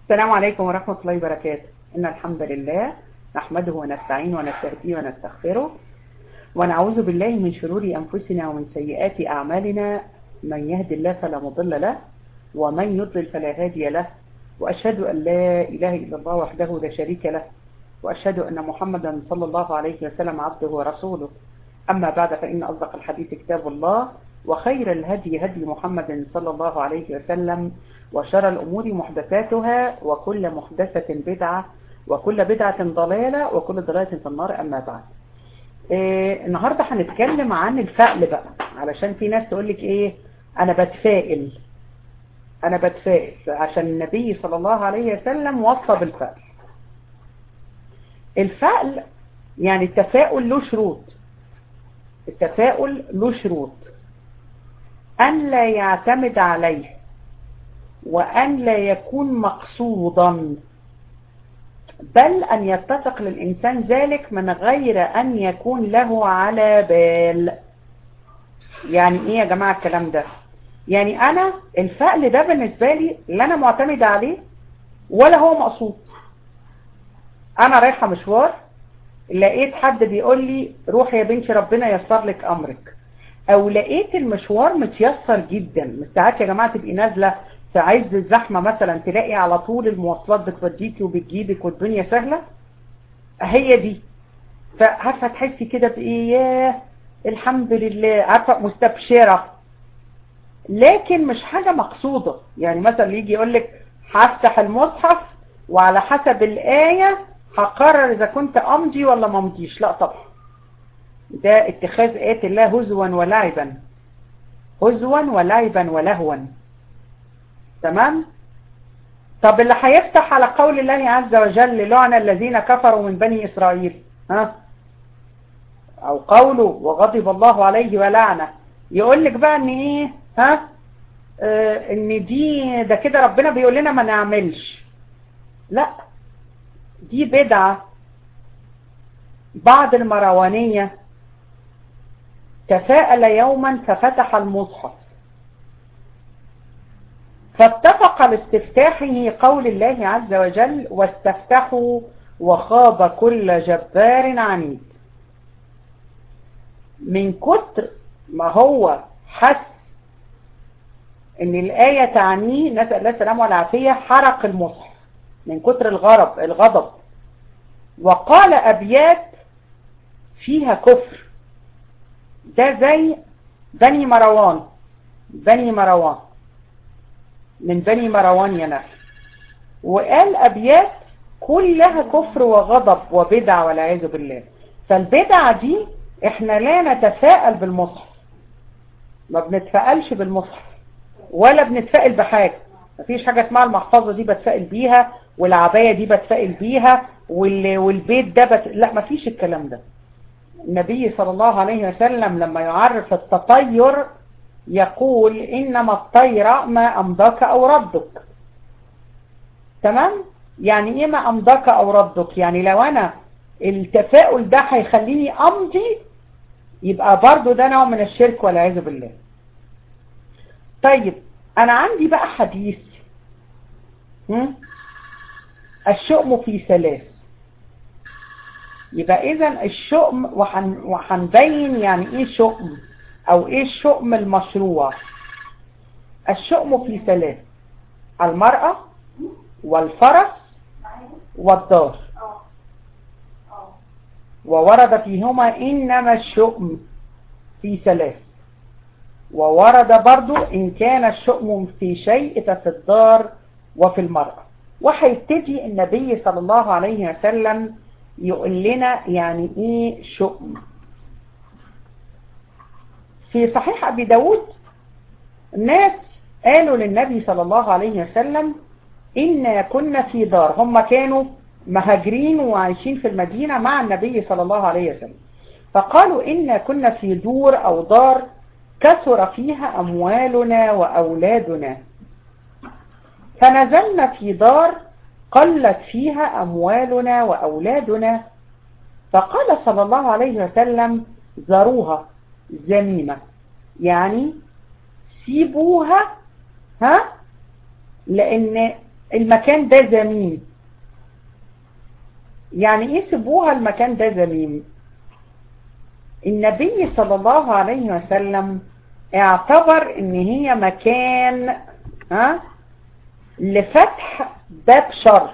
السلام عليكم ورحمة الله وبركاته إن الحمد لله نحمده ونستعين ونستهديه ونستغفره ونعوذ بالله من شرور أنفسنا ومن سيئات أعمالنا من يهد الله فلا مضل له ومن يضلل فلا هادي له وأشهد أن لا إله إلا الله وحده لا شريك له وأشهد أن محمدا صلى الله عليه وسلم عبده ورسوله أما بعد فإن أصدق الحديث كتاب الله وخير الهدي هدي محمد صلى الله عليه وسلم وشر الأمور محدثاتها وكل محدثة بدعة وكل بدعة ضلالة وكل ضلالة في النار أما بعد إيه النهاردة هنتكلم عن الفأل بقى علشان في ناس تقول لك إيه أنا بتفائل أنا بتفائل عشان النبي صلى الله عليه وسلم وصى بالفأل الفأل يعني التفاؤل له شروط التفاؤل له شروط أن لا يعتمد عليه وأن لا يكون مقصودا بل أن يتفق للإنسان ذلك من غير أن يكون له على بال يعني إيه يا جماعة الكلام ده يعني أنا الفأل ده بالنسبة لي لا أنا معتمد عليه ولا هو مقصود أنا رايحة مشوار لقيت حد بيقول لي روح يا بنتي ربنا ييسر لك أمرك أو لقيت المشوار متيسر جدا ساعات يا جماعة تبقي نازلة في عز الزحمة مثلا تلاقي على طول المواصلات بتوديكي وبتجيبك والدنيا سهلة هي دي فعارفة تحسي كده بإيه ياه الحمد لله عارفة مستبشرة لكن مش حاجة مقصودة يعني مثلا يجي يقول لك هفتح المصحف وعلى حسب الآية هقرر إذا كنت أمضي ولا ما أمضيش لا طبعا ده اتخاذ آيات الله هزوا ولعبا هزوا ولعبا ولهوا تمام طب اللي هيفتح على قول الله عز وجل لعن الذين كفروا من بني إسرائيل ها أو قوله وغضب الله عليه ولعنه يقول لك بقى ان ايه ها آه ان دي ده كده ربنا بيقول لنا ما نعملش لا دي بدعة بعض المروانية تفاءل يوما ففتح المصحف فاتفق لاستفتاحه قول الله عز وجل واستفتحوا وخاب كل جبار عنيد من كتر ما هو حس ان الآية تعنيه نسأل الله السلامة والعافية حرق المصحف من كتر الغرب الغضب وقال أبيات فيها كفر ده زي بني مروان بني مروان من بني مروان ينفع وقال أبيات كلها كفر وغضب وبدع والعياذ بالله فالبدع دي احنا لا نتفائل بالمصحف ما بنتفائلش بالمصحف ولا بنتفائل بحاجة مفيش حاجة اسمها المحفظة دي بتفائل بيها والعباية دي بتفائل بيها والبيت ده بت... لا مفيش الكلام ده النبي صلى الله عليه وسلم لما يعرف التطير يقول إنما الطير ما أمضاك أو ردك تمام يعني إيه ما أمضاك أو ردك يعني لو أنا التفاؤل ده هيخليني أمضي يبقى برضو ده نوع من الشرك والعياذ بالله طيب أنا عندي بقى حديث هم؟ الشؤم في ثلاث يبقى إذا الشؤم وحن وحنبين يعني إيه شؤم أو إيه الشؤم المشروع الشؤم في ثلاث المرأة والفرس والدار وورد فيهما إنما الشؤم في ثلاث وورد برضو إن كان الشؤم في شيء ففي الدار وفي المرأة وهيبتدي النبي صلى الله عليه وسلم يقول لنا يعني إيه شؤم في صحيح أبي داود الناس قالوا للنبي صلى الله عليه وسلم إنا كنا في دار هم كانوا مهاجرين وعايشين في المدينة مع النبي صلى الله عليه وسلم فقالوا إنا كنا في دور أو دار كثر فيها أموالنا وأولادنا فنزلنا في دار قلت فيها أموالنا وأولادنا فقال صلى الله عليه وسلم ذروها ذميمة يعني سيبوها ها لأن المكان ده ذميم يعني ايه سيبوها المكان ده ذميم النبي صلى الله عليه وسلم اعتبر ان هي مكان ها لفتح باب شر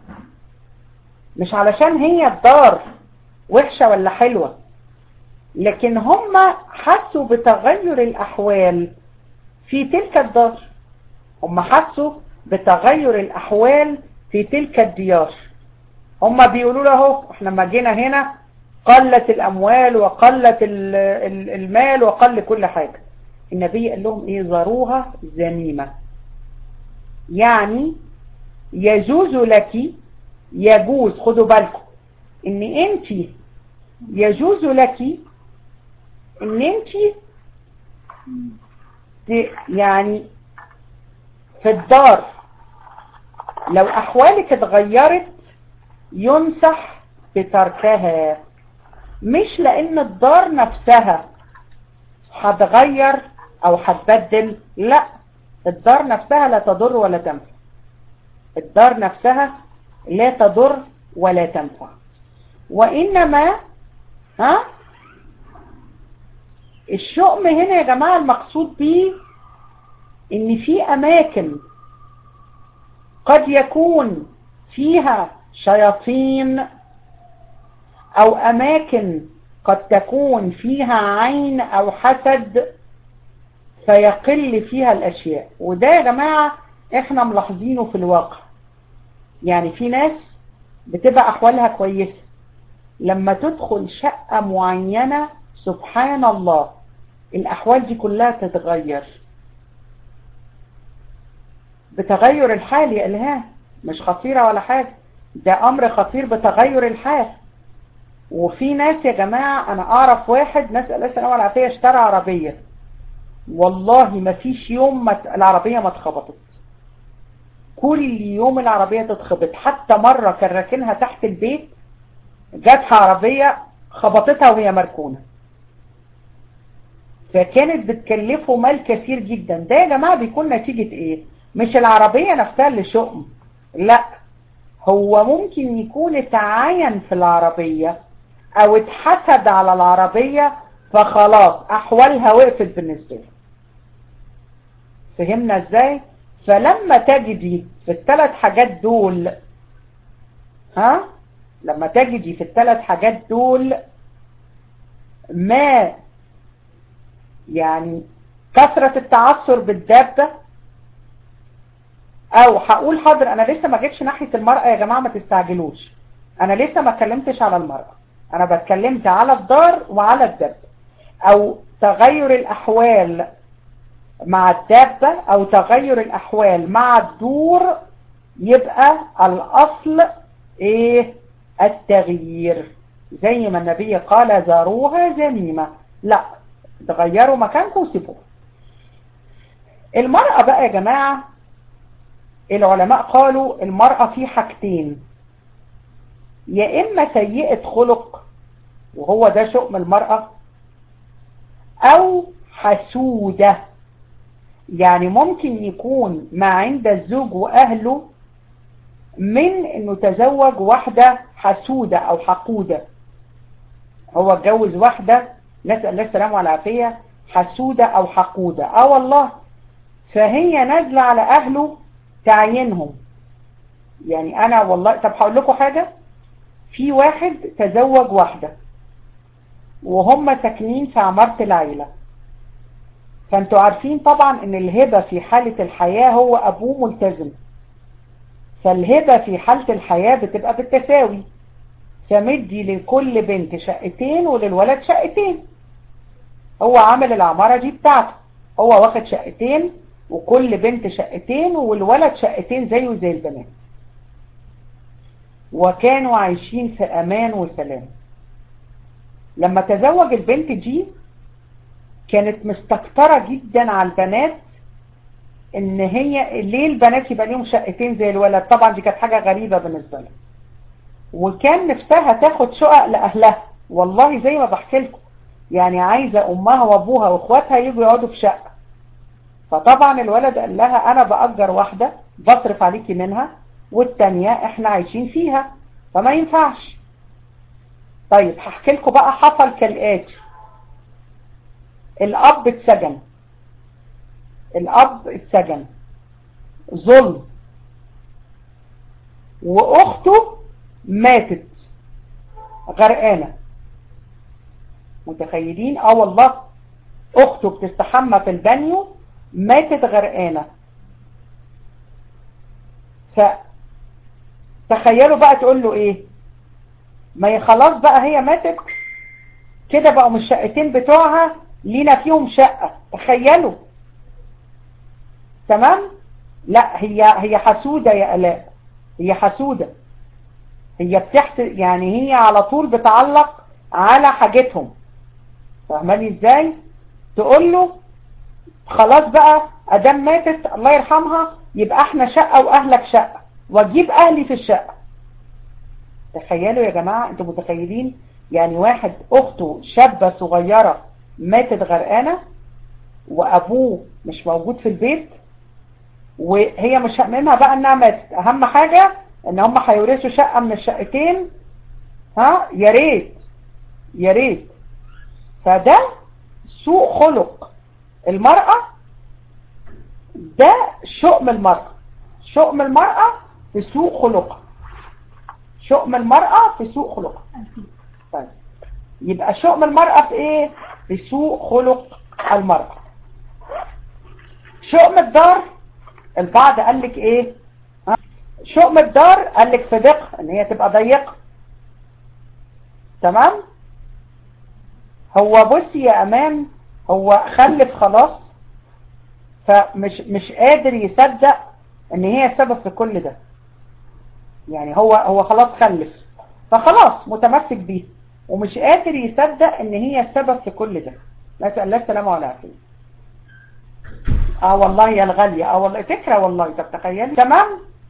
مش علشان هي الدار وحشة ولا حلوة لكن هم حسوا بتغير الأحوال في تلك الدار هم حسوا بتغير الأحوال في تلك الديار هم بيقولوا له احنا لما جينا هنا قلت الأموال وقلت المال وقل كل حاجة النبي قال لهم ايه ذروها ذميمة يعني يجوز لك يجوز خدوا بالكم ان انت يجوز لك ان انت يعني في الدار لو احوالك اتغيرت ينصح بتركها مش لان الدار نفسها هتغير او هتبدل لا الدار نفسها لا تضر ولا تنفع الدار نفسها لا تضر ولا تنفع وإنما ها الشؤم هنا يا جماعة المقصود به ان في اماكن قد يكون فيها شياطين او اماكن قد تكون فيها عين او حسد فيقل فيها الاشياء وده يا جماعة احنا ملاحظينه في الواقع يعني في ناس بتبقى احوالها كويسة لما تدخل شقة معينة سبحان الله الاحوال دي كلها تتغير بتغير الحال يا إلهام مش خطيرة ولا حاجة ده أمر خطير بتغير الحال وفي ناس يا جماعة أنا أعرف واحد نسأل الله السلامة والعافية اشترى عربية والله ما فيش يوم ما العربية ما اتخبطت كل يوم العربية تتخبط حتى مرة كان راكنها تحت البيت جاتها عربية خبطتها وهي مركونة فكانت بتكلفه مال كثير جدا ده يا جماعة بيكون نتيجة ايه مش العربية نفسها اللي شؤم لا هو ممكن يكون اتعين في العربية او اتحسد على العربية فخلاص احوالها وقفت بالنسبة له فهمنا ازاي فلما تجدي في الثلاث حاجات دول ها لما تجدي في الثلاث حاجات دول ما يعني كثرة التعثر بالدابة او هقول حاضر انا لسه ما جيتش ناحية المرأة يا جماعة ما تستعجلوش انا لسه ما اتكلمتش على المرأة انا بتكلمت على الدار وعلى الدابة او تغير الاحوال مع الدابة او تغير الاحوال مع الدور يبقى الاصل ايه التغيير زي ما النبي قال ذروها ذميمة لا تغيروا مكانكم وسيبوها المرأة بقى يا جماعة العلماء قالوا المرأة في حاجتين يا إما سيئة خلق وهو ده شؤم المرأة أو حسودة يعني ممكن يكون ما عند الزوج وأهله من انه تزوج واحدة حسودة او حقودة هو اتجوز واحدة نسأل الله السلامة والعافية حسودة او حقودة اه والله فهي نازلة على اهله تعينهم يعني انا والله طب هقول لكم حاجة في واحد تزوج واحدة وهم ساكنين في عمارة العيلة فانتوا عارفين طبعا ان الهبة في حالة الحياة هو ابوه ملتزم فالهبة في حالة الحياة بتبقى بالتساوي فمدي لكل بنت شقتين وللولد شقتين هو عامل العمارة دي بتاعته هو واخد شقتين وكل بنت شقتين والولد شقتين زيه زي البنات وكانوا عايشين في امان وسلام لما تزوج البنت دي كانت مستكترة جدا على البنات ان هي ليه البنات يبقى ليهم شقتين زي الولد طبعا دي كانت حاجة غريبة بالنسبة لها وكان نفسها تاخد شقق لأهلها والله زي ما بحكي لكم يعني عايزة أمها وأبوها وأخواتها يجوا يقعدوا في شقة فطبعا الولد قال لها أنا بأجر واحدة بصرف عليكي منها والتانية احنا عايشين فيها فما ينفعش طيب هحكي لكم بقى حصل كالآتي الأب اتسجن الأب اتسجن ظلم وأخته ماتت غرقانة متخيلين اه والله أخته بتستحمى في البانيو ماتت غرقانة فتخيلوا بقى تقول له ايه ما هي خلاص بقى هي ماتت كده بقوا من الشقتين بتوعها لينا فيهم شقة تخيلوا تمام لا هي هي حسودة يا ألاء هي حسودة هي بتحسد يعني هي على طول بتعلق على حاجتهم فاهماني ازاي تقول له خلاص بقى ادام ماتت الله يرحمها يبقى احنا شقة واهلك شقة واجيب اهلي في الشقة تخيلوا يا جماعة انتوا متخيلين يعني واحد اخته شابة صغيرة ماتت غرقانة وابوه مش موجود في البيت وهي مش هممها بقى انها ماتت اهم حاجة ان هم هيورثوا شقة من الشقتين ها يا ريت يا ريت فده سوء خلق المرأة ده شؤم المرأة شؤم المرأة في سوء خلقها شؤم المرأة في سوء خلقها طيب يبقى شؤم المرأة في ايه في سوء خلق المرأة شؤم الدار البعض قال لك ايه ها؟ شؤم الدار قال لك في ضيق ان هي تبقى ضيقة تمام هو بصي يا امان هو خلف خلاص فمش مش قادر يصدق ان هي السبب في كل ده يعني هو هو خلاص خلف فخلاص متمسك بيه ومش قادر يصدق ان هي السبب في كل ده نسأل الله السلامة والعافية اه والله يا الغالية اه والله فكرة والله طب تخيلي تمام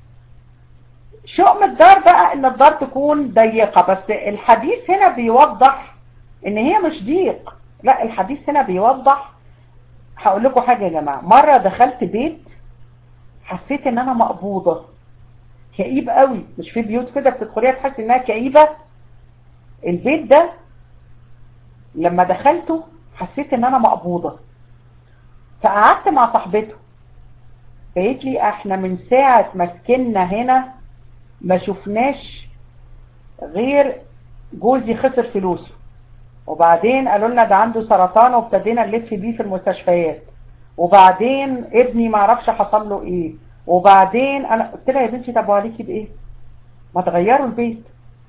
شؤم الدار بقى ان الدار تكون ضيقة بس الحديث هنا بيوضح ان هي مش ضيق لا الحديث هنا بيوضح هقول لكم حاجة يا جماعة مرة دخلت بيت حسيت ان انا مقبوضة كئيب قوي مش في بيوت كده بتدخليها تحس انها كئيبة البيت ده لما دخلته حسيت ان انا مقبوضة فقعدت مع صاحبته قالت لي احنا من ساعة ما سكننا هنا ما شفناش غير جوزي خسر فلوسه وبعدين قالوا لنا ده عنده سرطان وابتدينا نلف بيه في المستشفيات وبعدين ابني ما اعرفش حصل له ايه وبعدين انا قلت لها يا بنتي طب وعليكي بايه ما تغيروا البيت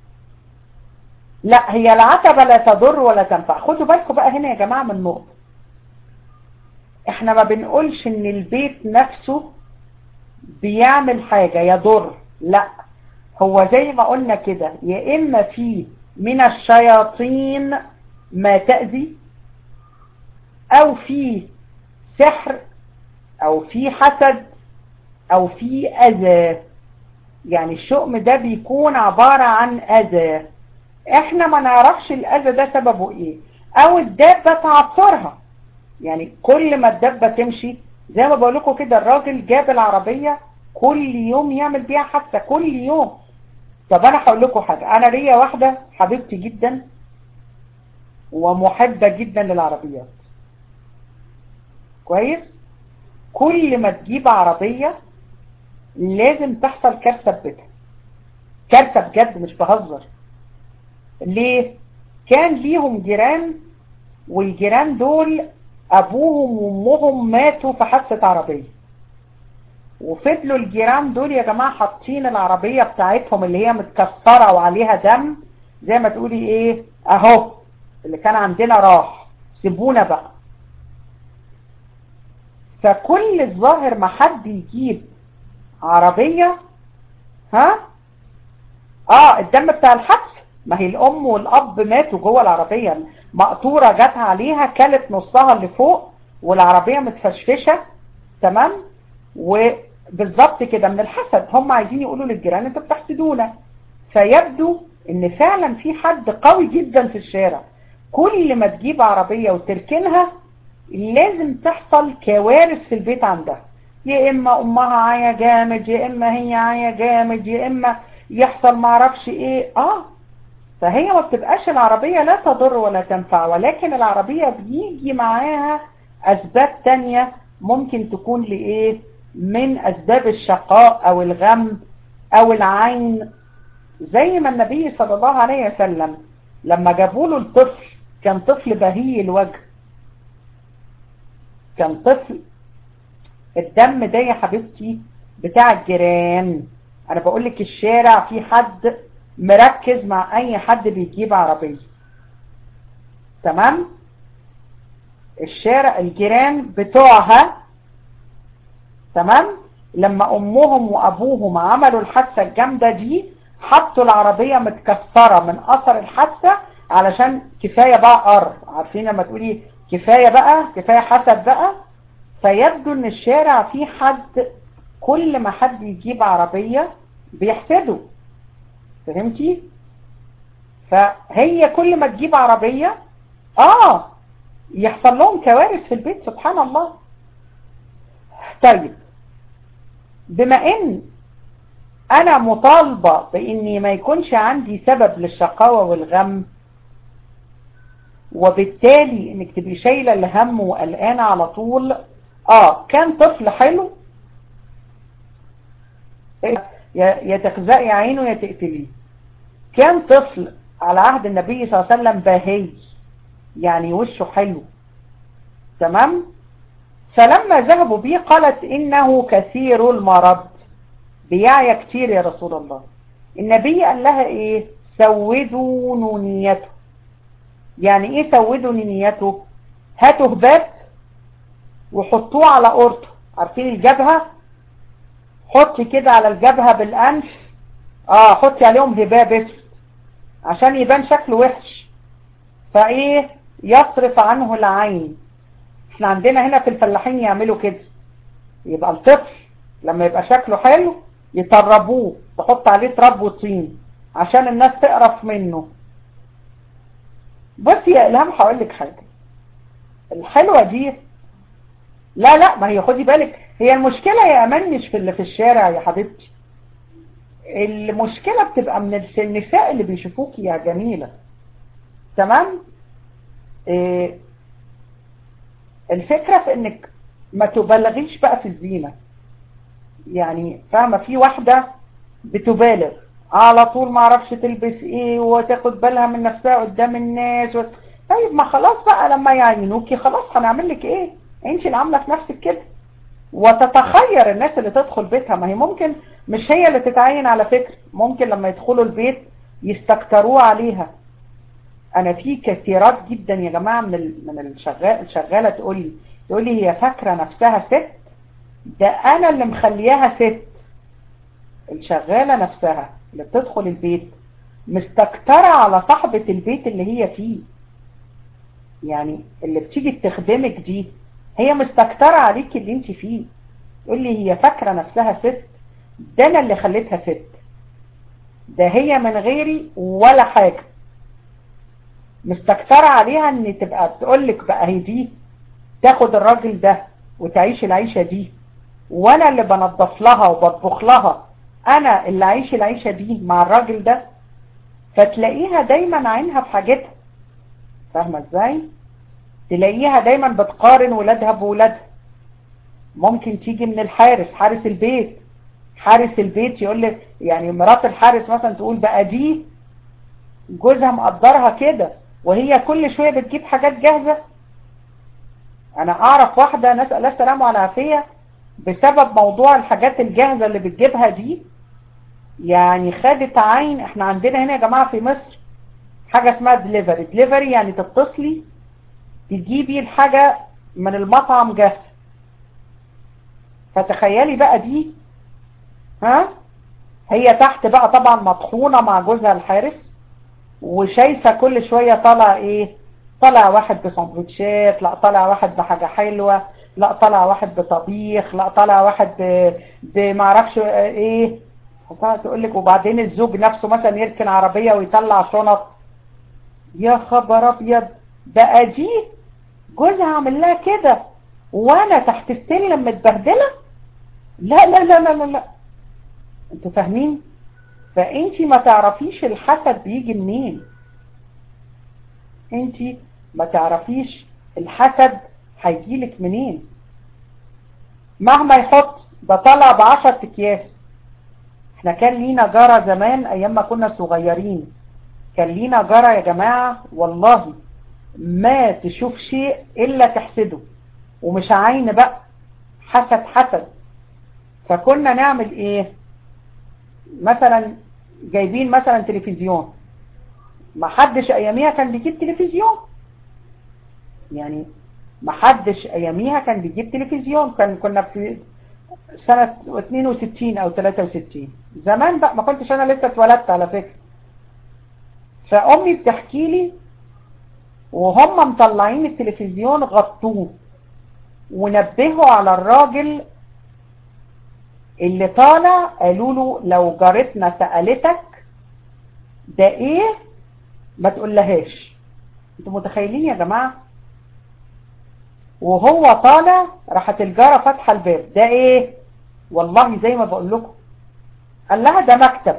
لا هي العتبة لا تضر ولا تنفع خدوا بالكم بقى هنا يا جماعة من نقطة احنا ما بنقولش ان البيت نفسه بيعمل حاجة يضر لا هو زي ما قلنا كده يا اما فيه من الشياطين ما تأذي او في سحر او في حسد او في اذى يعني الشؤم ده بيكون عبارة عن اذى احنا ما نعرفش الاذى ده سببه ايه او الدابة تعصرها يعني كل ما الدابة تمشي زي ما بقول لكم كده الراجل جاب العربية كل يوم يعمل بيها حادثة كل يوم طب انا هقول لكم حاجة انا ليا واحدة حبيبتي جدا ومحبة جدا للعربيات كويس كل ما تجيب عربية لازم تحصل كارثة في بيتها كارثة بجد مش بهزر ليه كان ليهم جيران والجيران دول ابوهم وامهم ماتوا في حادثة عربية وفضلوا الجيران دول يا جماعة حاطين العربية بتاعتهم اللي هي متكسرة وعليها دم زي ما تقولي ايه اهو اللي كان عندنا راح سيبونا بقى فكل الظاهر ما حد يجيب عربية ها اه الدم بتاع الحادث ما هي الام والاب ماتوا جوه العربية مقطورة جت عليها كلت نصها اللي فوق والعربية متفشفشة تمام وبالظبط كده من الحسد هم عايزين يقولوا للجيران انتوا بتحسدونا فيبدو ان فعلا في حد قوي جدا في الشارع كل ما تجيب عربية وتركنها لازم تحصل كوارث في البيت عندها يا اما امها عيا جامد يا اما هي عيا جامد يا اما يحصل معرفش ايه اه فهي ما بتبقاش العربية لا تضر ولا تنفع ولكن العربية بيجي معاها اسباب تانية ممكن تكون لايه من اسباب الشقاء او الغم او العين زي ما النبي صلى الله عليه وسلم لما جابوا له الطفل كان طفل بهي الوجه كان طفل الدم ده يا حبيبتي بتاع الجيران انا بقول لك الشارع في حد مركز مع اي حد بيجيب عربيه تمام الشارع الجيران بتوعها تمام لما امهم وابوهم عملوا الحادثه الجامده دي حطوا العربيه متكسره من اثر الحادثه علشان كفايه بقى قر عارفين لما تقولي كفايه بقى كفايه حسد بقى فيبدو ان الشارع فيه حد كل ما حد يجيب عربيه بيحسده فهمتي فهي كل ما تجيب عربيه اه يحصل لهم كوارث في البيت سبحان الله طيب بما ان انا مطالبة باني ما يكونش عندي سبب للشقاوة والغم وبالتالي انك تبقي شايلة الهم وقلقانة على طول اه كان طفل حلو يا تخزقي عينه يا تقتليه كان طفل على عهد النبي صلى الله عليه وسلم باهي يعني وشه حلو تمام فلما ذهبوا بيه قالت إنه كثير المرض بيعيا كتير يا رسول الله النبي قال لها إيه سودوا نونيته يعني إيه سودوا نونيته هاتوا هباب وحطوه على قرطه عارفين الجبهة حطي كده على الجبهة بالأنف اه حطي عليهم هباب اسود عشان يبان شكله وحش فايه يصرف عنه العين احنا عندنا هنا في الفلاحين يعملوا كده يبقى الطفل لما يبقى شكله حلو يطربوه تحط عليه تراب وطين عشان الناس تقرف منه بص يا إلهام هقول لك حاجة الحلوة دي لا لا ما هي خدي بالك هي المشكلة يا أمان مش في اللي في الشارع يا حبيبتي المشكلة بتبقى من النساء اللي بيشوفوكي يا جميلة تمام إيه الفكرة في انك ما تبالغيش بقى في الزينة يعني فاهمة في واحدة بتبالغ على طول ما عرفش تلبس ايه وتاخد بالها من نفسها قدام الناس و... طيب ما خلاص بقى لما يعينوكي خلاص هنعمل لك ايه انت اللي عامله في نفسك كده وتتخير الناس اللي تدخل بيتها ما هي ممكن مش هي اللي تتعين على فكرة ممكن لما يدخلوا البيت يستكتروه عليها انا في كثيرات جدا يا جماعة من من الشغال الشغالة تقول لي تقول لي هي فاكرة نفسها ست ده انا اللي مخلياها ست الشغالة نفسها اللي بتدخل البيت مستكترة على صاحبة البيت اللي هي فيه يعني اللي بتيجي تخدمك دي هي مستكترة عليك اللي انت فيه تقول لي هي فاكرة نفسها ست ده انا اللي خليتها ست ده هي من غيري ولا حاجة مستكترة عليها ان تبقى تقول لك بقى هي دي تاخد الراجل ده وتعيش العيشة دي وانا اللي بنظف لها وبطبخ لها انا اللي عايش العيشة دي مع الراجل ده فتلاقيها دايما عينها في حاجتها فاهمة ازاي تلاقيها دايما بتقارن ولادها بولادها ممكن تيجي من الحارس حارس البيت حارس البيت يقول لك يعني مرات الحارس مثلا تقول بقى دي جوزها مقدرها كده وهي كل شوية بتجيب حاجات جاهزة انا اعرف واحدة نسأل الله السلامة والعافية بسبب موضوع الحاجات الجاهزة اللي بتجيبها دي يعني خدت عين احنا عندنا هنا يا جماعة في مصر حاجة اسمها دليفري دليفري يعني تتصلي تجيبي الحاجة من المطعم جاهزة فتخيلي بقى دي ها هي تحت بقى طبعا مطحونة مع جوزها الحارس وشايفة كل شوية طالع ايه طالع واحد بسندوتشات لا طالع واحد بحاجة حلوة لا طالع واحد بطبيخ لا طالع واحد بمعرفش ايه تقول لك وبعدين الزوج نفسه مثلا يركن عربية ويطلع شنط يا خبر ابيض بقى دي جوزها عامل لها كده وانا تحت السلم متبهدله لا لا لا لا لا لا انتوا فاهمين فانت ما تعرفيش الحسد بيجي منين انت ما تعرفيش الحسد هيجيلك منين مهما يحط ده طلع بعشر اكياس احنا كان لينا جارة زمان ايام ما كنا صغيرين كان لينا جارة يا جماعة والله ما تشوف شيء الا تحسده ومش عين بقى حسد حسد فكنا نعمل ايه مثلا جايبين مثلا تلفزيون ما حدش اياميها كان بيجيب تلفزيون يعني ما حدش اياميها كان بيجيب تلفزيون كان كنا في سنة 62 او 63 زمان بقى ما كنتش انا لسه اتولدت على فكرة فامي بتحكي لي وهم مطلعين التلفزيون غطوه ونبهوا على الراجل اللي طالع قالوا له لو جارتنا سألتك ده ايه ما تقولهاش انتوا متخيلين يا جماعة وهو طالع راحت الجارة فاتحة الباب ده ايه والله زي ما بقول لكم قال لها ده مكتب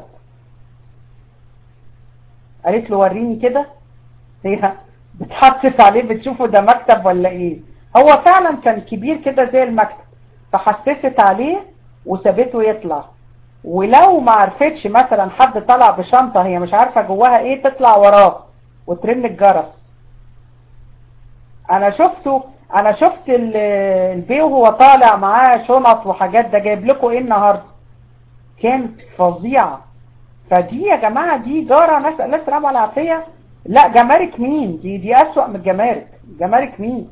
قالت له وريني كده هي بتحسس عليه بتشوفه ده مكتب ولا ايه هو فعلا كان كبير كده زي المكتب فحسست عليه وسابته يطلع ولو ما عرفتش مثلا حد طلع بشنطة هي مش عارفة جواها ايه تطلع وراه وترن الجرس انا شفته انا شفت البي وهو طالع معاه شنط وحاجات ده جايب لكم ايه النهارده كانت فظيعة فدي يا جماعة دي جارة نسأل الله السلامة والعافية لا جمارك مين دي دي أسوأ من الجمارك جمارك مين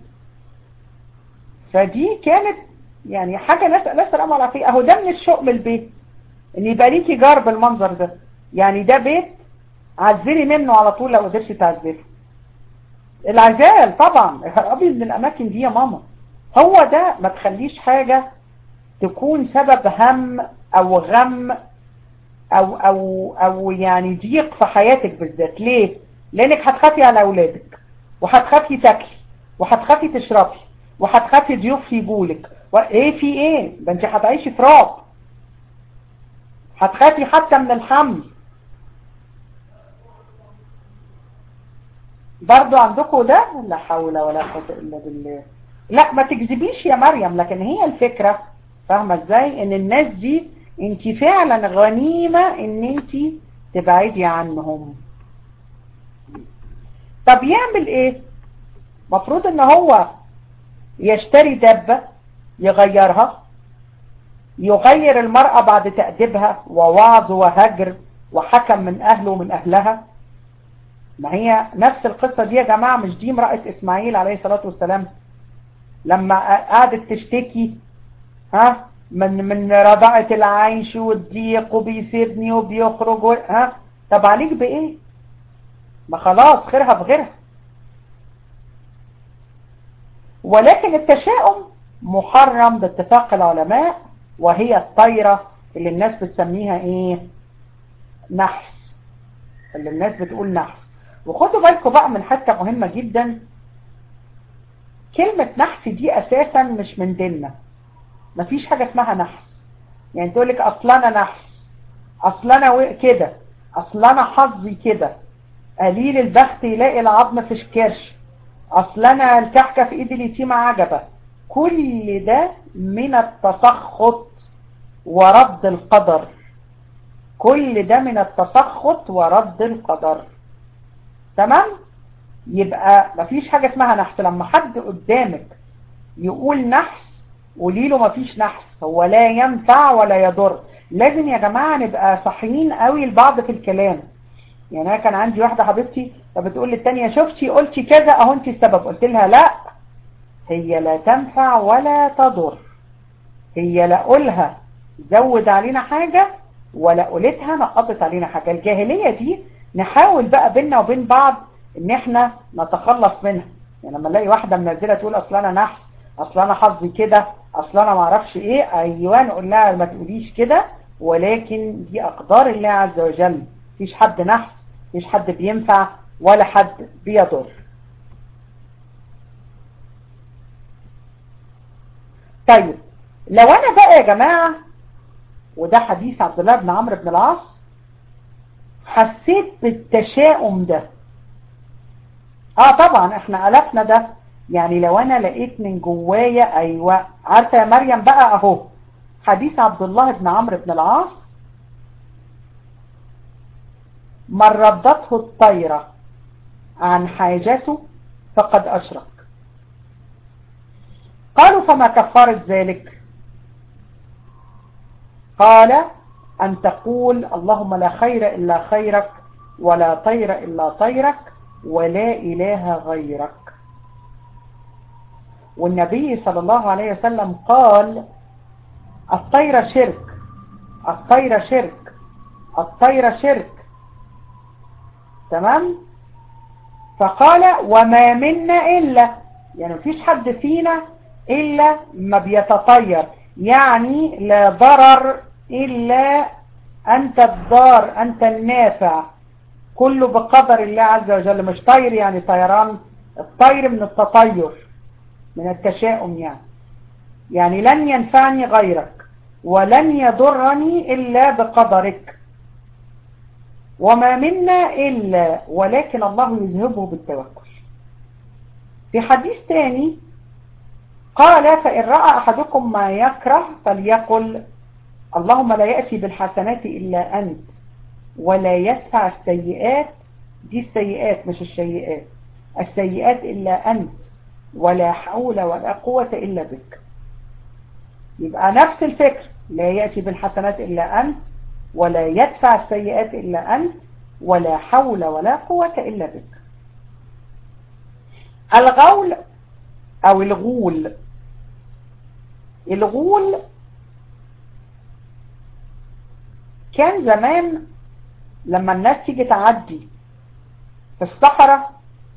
فدي كانت يعني حاجة نسأل الله السلامة والعافية اهو ده من الشؤم البيت ان يبقى ليكي جار بالمنظر ده يعني ده بيت عزلي منه على طول لو قدرتي تعزلي العزال طبعا اهربي من الاماكن دي يا ماما هو ده ما تخليش حاجة تكون سبب هم او غم او او او يعني ضيق في حياتك بالذات ليه لانك هتخافي على اولادك وهتخافي تاكلي وهتخافي تشربي وهتخافي ضيوف يجولك وايه في ايه ده انت هتعيشي في رعب هتخافي حتى من الحمل برضو عندكم ده لا حول ولا قوه الا بالله لا ما تكذبيش يا مريم لكن هي الفكرة فاهمة ازاي ان الناس دي انت فعلا غنيمة ان انت تبعدي عنهم طب يعمل ايه مفروض ان هو يشتري دبة يغيرها يغير المرأة بعد تأديبها ووعظ وهجر وحكم من أهله ومن أهلها ما هي نفس القصة دي يا جماعة مش دي امرأة إسماعيل عليه الصلاة والسلام لما قعدت تشتكي ها من من رضاعة العيش والضيق وبيسيبني وبيخرج و... ها طب عليك بإيه ما خلاص خيرها بغيرها ولكن التشاؤم محرم باتفاق العلماء وهي الطايرة اللي الناس بتسميها ايه نحس اللي الناس بتقول نحس وخدوا بالكم بقى من حتة مهمة جدا كلمة نحس دي اساسا مش من ديننا مفيش حاجة اسمها نحس يعني تقول لك اصل انا نحس اصل انا كده اصل انا حظي كده قليل البخت يلاقي العظم في شكرش اصل انا الكحكة في ايد اليتيمة عجبة كل ده من التسخط ورد القدر كل ده من التسخط ورد القدر تمام يبقى مفيش حاجة اسمها نحس لما حد قدامك يقول نحس قولي له مفيش نحس هو لا ينفع ولا يضر لازم يا جماعة نبقى صحيين قوي لبعض في الكلام يعني انا كان عندي واحدة حبيبتي فبتقول للتانية شفتي قلتي كذا اهو انت السبب قلت لها لا هي لا تنفع ولا تضر هي لا قولها زود علينا حاجة ولا قولتها نقصت علينا حاجة الجاهلية دي نحاول بقى بينا وبين بعض ان احنا نتخلص منها يعني لما نلاقي واحدة منزلة تقول اصل انا نحس اصل انا حظي كده اصل انا معرفش ايه ايوه نقول لها ما تقوليش كده ولكن دي اقدار الله عز وجل مفيش حد نحس مفيش حد بينفع ولا حد بيضر طيب لو انا بقى يا جماعة وده حديث عبد الله بن عمرو بن العاص حسيت بالتشاؤم ده اه طبعا احنا ألفنا ده يعني لو انا لقيت من جوايا ايوه عارفه يا مريم بقى اهو حديث عبد الله بن عمرو بن العاص من ردته الطيرة عن حاجته فقد أشرك قالوا فما كفارة ذلك قال أن تقول اللهم لا خير إلا خيرك ولا طير إلا طيرك ولا إله غيرك والنبي صلى الله عليه وسلم قال الطير شرك الطير شرك الطير شرك تمام فقال وما منا إلا يعني مفيش حد فينا إلا ما بيتطير يعني لا ضرر إلا أنت الضار أنت النافع كله بقدر الله عز وجل مش طير يعني طيران الطير من التطير من التشاؤم يعني يعني لن ينفعني غيرك ولن يضرني إلا بقدرك وما منا إلا ولكن الله يذهبه بالتوكل في حديث تاني قال فإن رأى أحدكم ما يكره فليقل اللهم لا يأتي بالحسنات إلا أنت ولا يدفع السيئات دي السيئات مش السيئات السيئات إلا أنت ولا حول ولا قوة إلا بك يبقى نفس الفكر لا يأتي بالحسنات إلا أنت ولا يدفع السيئات إلا أنت ولا حول ولا قوة إلا بك الغول أو الغول الغول كان زمان لما الناس تيجي تعدي في الصحراء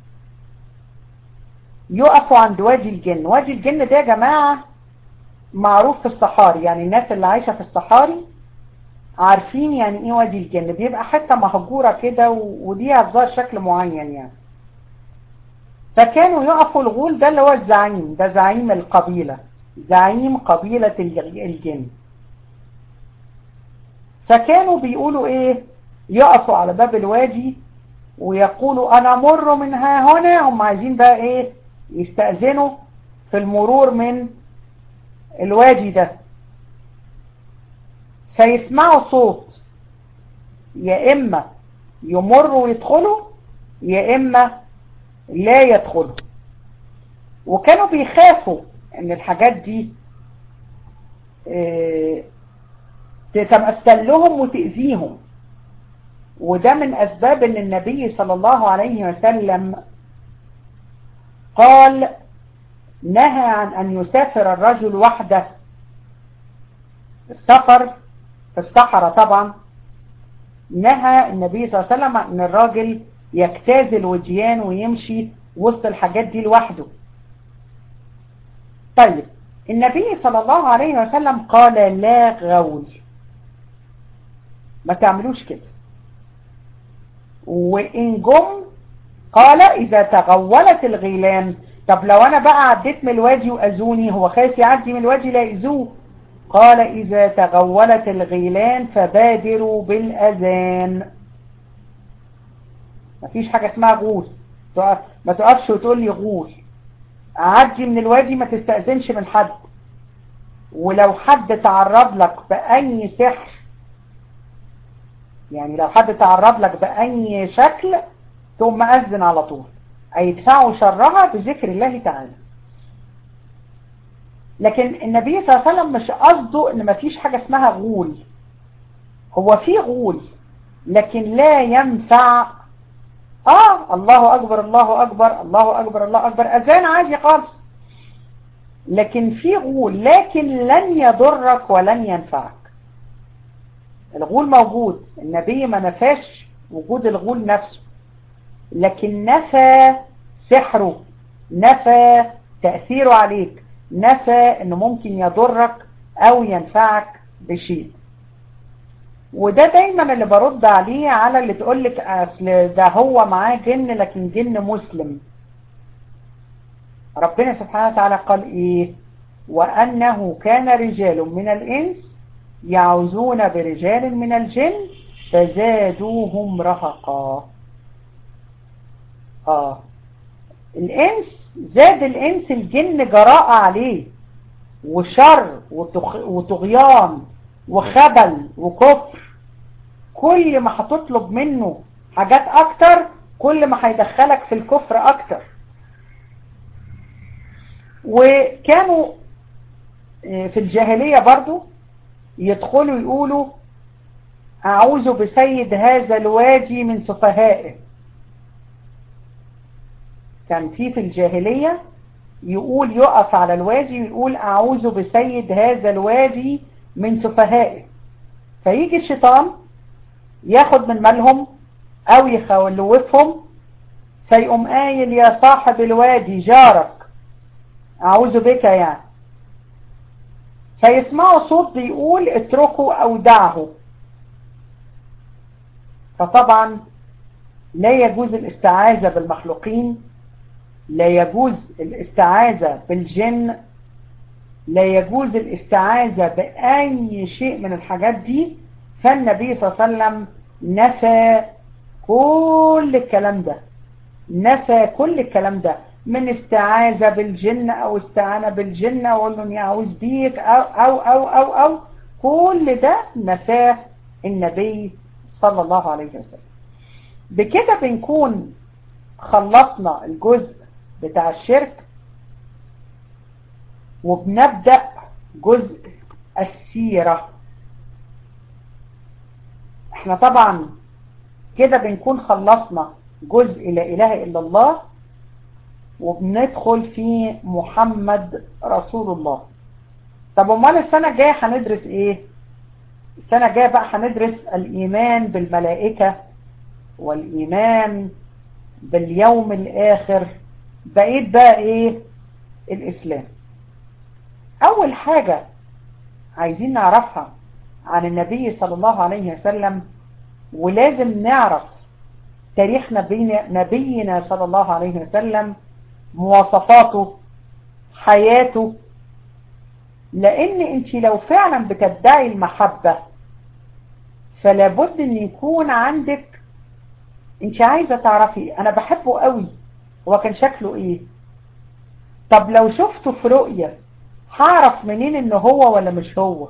يقفوا عند وادي الجن وادي الجن ده يا جماعة معروف في الصحاري يعني الناس اللي عايشة في الصحاري عارفين يعني ايه وادي الجن بيبقى حتة مهجورة كده وليها ظهر شكل معين يعني فكانوا يقفوا الغول ده اللي هو الزعيم ده زعيم القبيلة زعيم قبيلة الجن فكانوا بيقولوا ايه يقفوا على باب الوادي ويقولوا انا مر من ها هنا هم عايزين بقى ايه يستأذنوا في المرور من الوادي ده فيسمعوا صوت يا إما يمروا ويدخلوا يا إما لا يدخلوا وكانوا بيخافوا ان الحاجات دي اه تتمثل لهم وتأذيهم وده من أسباب ان النبي صلى الله عليه وسلم قال نهى عن أن يسافر الرجل وحده السفر في الصحراء طبعا نهى النبي صلى الله عليه وسلم أن الراجل يجتاز الوديان ويمشي وسط الحاجات دي لوحده طيب النبي صلى الله عليه وسلم قال لا غول ما تعملوش كده وإن جم قال إذا تغولت الغيلان طب لو أنا بقى عديت من الوادي وأذوني هو خايف يعدي من الوادي لا يأذوه قال إذا تغولت الغيلان فبادروا بالأذان مفيش حاجة اسمها غول ما تقفش وتقول لي غول عدي من الوادي ما تستأذنش من حد ولو حد تعرض لك بأي سحر يعني لو حد تعرض لك بأي شكل تقوم مأذن على طول أي يدفعوا شرها بذكر الله تعالى لكن النبي صلى الله عليه وسلم مش قصده ان مفيش حاجة اسمها غول هو في غول لكن لا ينفع اه الله اكبر الله اكبر الله اكبر الله اكبر اذان عادي خالص لكن في غول لكن لن يضرك ولن ينفعك الغول موجود النبي ما نفاش وجود الغول نفسه لكن نفى سحره نفى تأثيره عليك نفى انه ممكن يضرك او ينفعك بشيء وده دايما اللي برد عليه على اللي تقول لك اصل ده هو معاه جن لكن جن مسلم ربنا سبحانه وتعالى قال ايه وأنه كان رجال من الإنس يعوذون برجال من الجن فزادوهم رهقا آه الإنس زاد الإنس الجن جراءة عليه وشر وطغيان وخبل وكفر كل ما هتطلب منه حاجات أكتر كل ما هيدخلك في الكفر أكتر وكانوا في الجاهلية برضو يدخلوا يقولوا أعوذ بسيد هذا الوادي من سفهائه كان في في الجاهلية يقول يقف على الوادي ويقول أعوذ بسيد هذا الوادي من سفهائه فيجي الشيطان ياخد من مالهم أو يخوفهم فيقوم قايل يا صاحب الوادي جارك أعوذ بك يعني فيسمعوا صوت بيقول اتركوا أو دعه فطبعا لا يجوز الاستعاذة بالمخلوقين لا يجوز الاستعاذة بالجن لا يجوز الاستعاذة بأي شيء من الحاجات دي فالنبي صلى الله عليه وسلم نفى كل الكلام ده نفى كل الكلام ده من استعاذة بالجن أو استعانة بالجن أو أقول له أعوذ بيك أو, أو أو أو أو كل ده نفاه النبي صلى الله عليه وسلم بكده بنكون خلصنا الجزء بتاع الشرك وبنبدأ جزء السيرة احنا طبعا كده بنكون خلصنا جزء لا إله إلا الله وبندخل في محمد رسول الله طب امال السنة الجاية هندرس ايه السنة الجاية بقى هندرس الإيمان بالملائكة والإيمان باليوم الآخر بقيت بقى ايه الإسلام أول حاجة عايزين نعرفها عن النبي صلى الله عليه وسلم ولازم نعرف تاريخ نبينا, نبينا صلى الله عليه وسلم مواصفاته حياته لأن انت لو فعلا بتدعي المحبة فلا بد ان يكون عندك انت عايزة تعرفي انا بحبه قوي هو كان شكله ايه طب لو شفته في رؤية هعرف منين ان هو ولا مش هو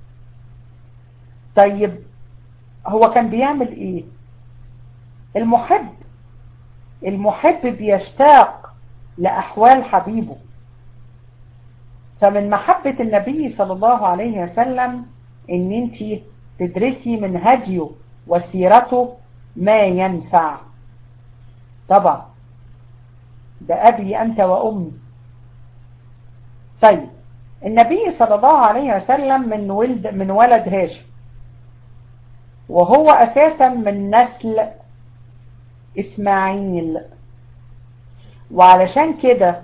طيب هو كان بيعمل ايه المحب المحب بيشتاق لأحوال حبيبه فمن محبة النبي صلى الله عليه وسلم ان انت تدرسي من هديه وسيرته ما ينفع طبعا ده أبي أنت وأمي طيب النبي صلى الله عليه وسلم من ولد من ولد هاشم وهو أساسا من نسل إسماعيل وعلشان كده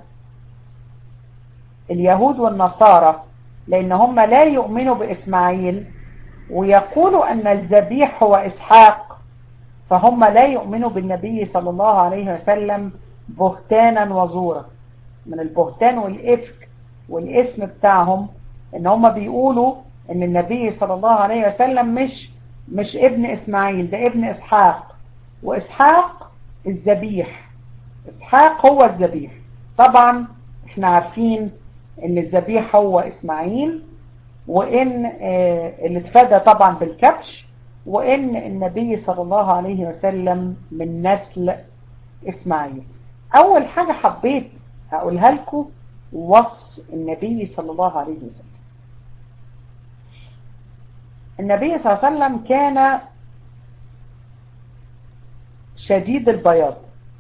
اليهود والنصارى لأن هم لا يؤمنوا بإسماعيل ويقولوا أن الذبيح هو إسحاق فهم لا يؤمنوا بالنبي صلى الله عليه وسلم بهتانا وزورا من البهتان والإفك والاسم بتاعهم ان هم بيقولوا ان النبي صلى الله عليه وسلم مش مش ابن اسماعيل ده ابن اسحاق واسحاق الذبيح اسحاق هو الذبيح طبعا احنا عارفين ان الذبيح هو اسماعيل وان اه اللي اتفادى طبعا بالكبش وان النبي صلى الله عليه وسلم من نسل اسماعيل اول حاجة حبيت اقولها لكم وصف النبي صلى الله عليه وسلم النبي صلى الله عليه وسلم كان شديد البياض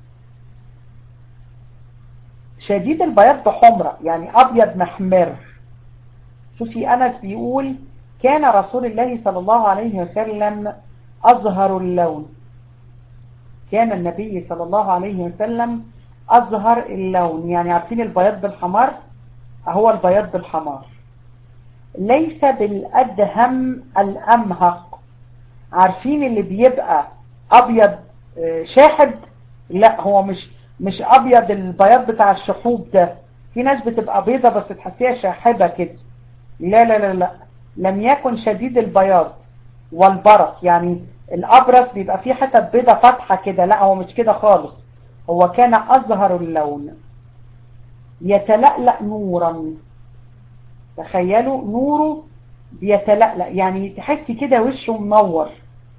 شديد البياض بحمرة يعني أبيض محمر شوفي أنس بيقول كان رسول الله صلى الله عليه وسلم أظهر اللون كان النبي صلى الله عليه وسلم أظهر اللون يعني عارفين البياض بالحمار هو البياض بالحمار ليس بالأدهم الأمهق عارفين اللي بيبقى أبيض شاحب لا هو مش مش أبيض البياض بتاع الشحوب ده في في ناس بتبقى بيضة بس تحسيها شاحبة كده لا لا لا لا لم يكن شديد البياض والبرص يعني الأبرص بيبقى فيه حتة بيضة فاتحة كده لا هو مش كده خالص هو كان أزهر اللون يتلألأ نورا تخيلوا نوره بيتلألأ يعني تحسي كده وشه منور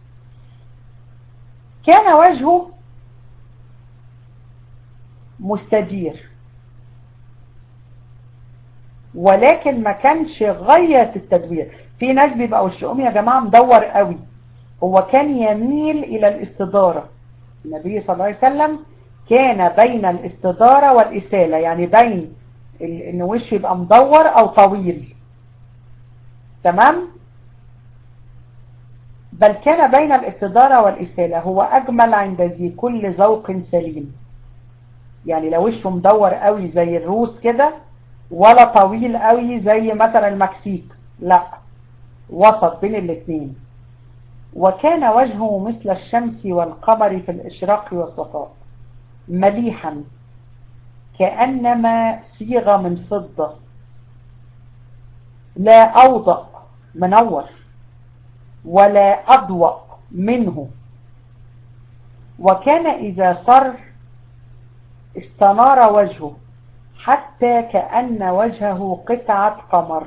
كان وجهه مستدير ولكن ما كانش غاية التدوير في ناس بيبقى وشهم يا جماعة مدور قوي هو كان يميل إلى الاستدارة النبي صلى الله عليه وسلم كان بين الاستدارة والإسالة يعني بين إن وشه يبقى مدور أو طويل تمام بل كان بين الاستدارة والإسالة هو أجمل عند ذي كل ذوق سليم يعني لو وشه مدور قوي زي الروس كده ولا طويل قوي زي مثلا المكسيك لا وسط بين الاثنين وكان وجهه مثل الشمس والقمر في الإشراق والصفاء مليحا كأنما صيغة من فضة لا أوضأ منور ولا أضوأ منه وكان إذا صر استنار وجهه حتى كأن وجهه قطعة قمر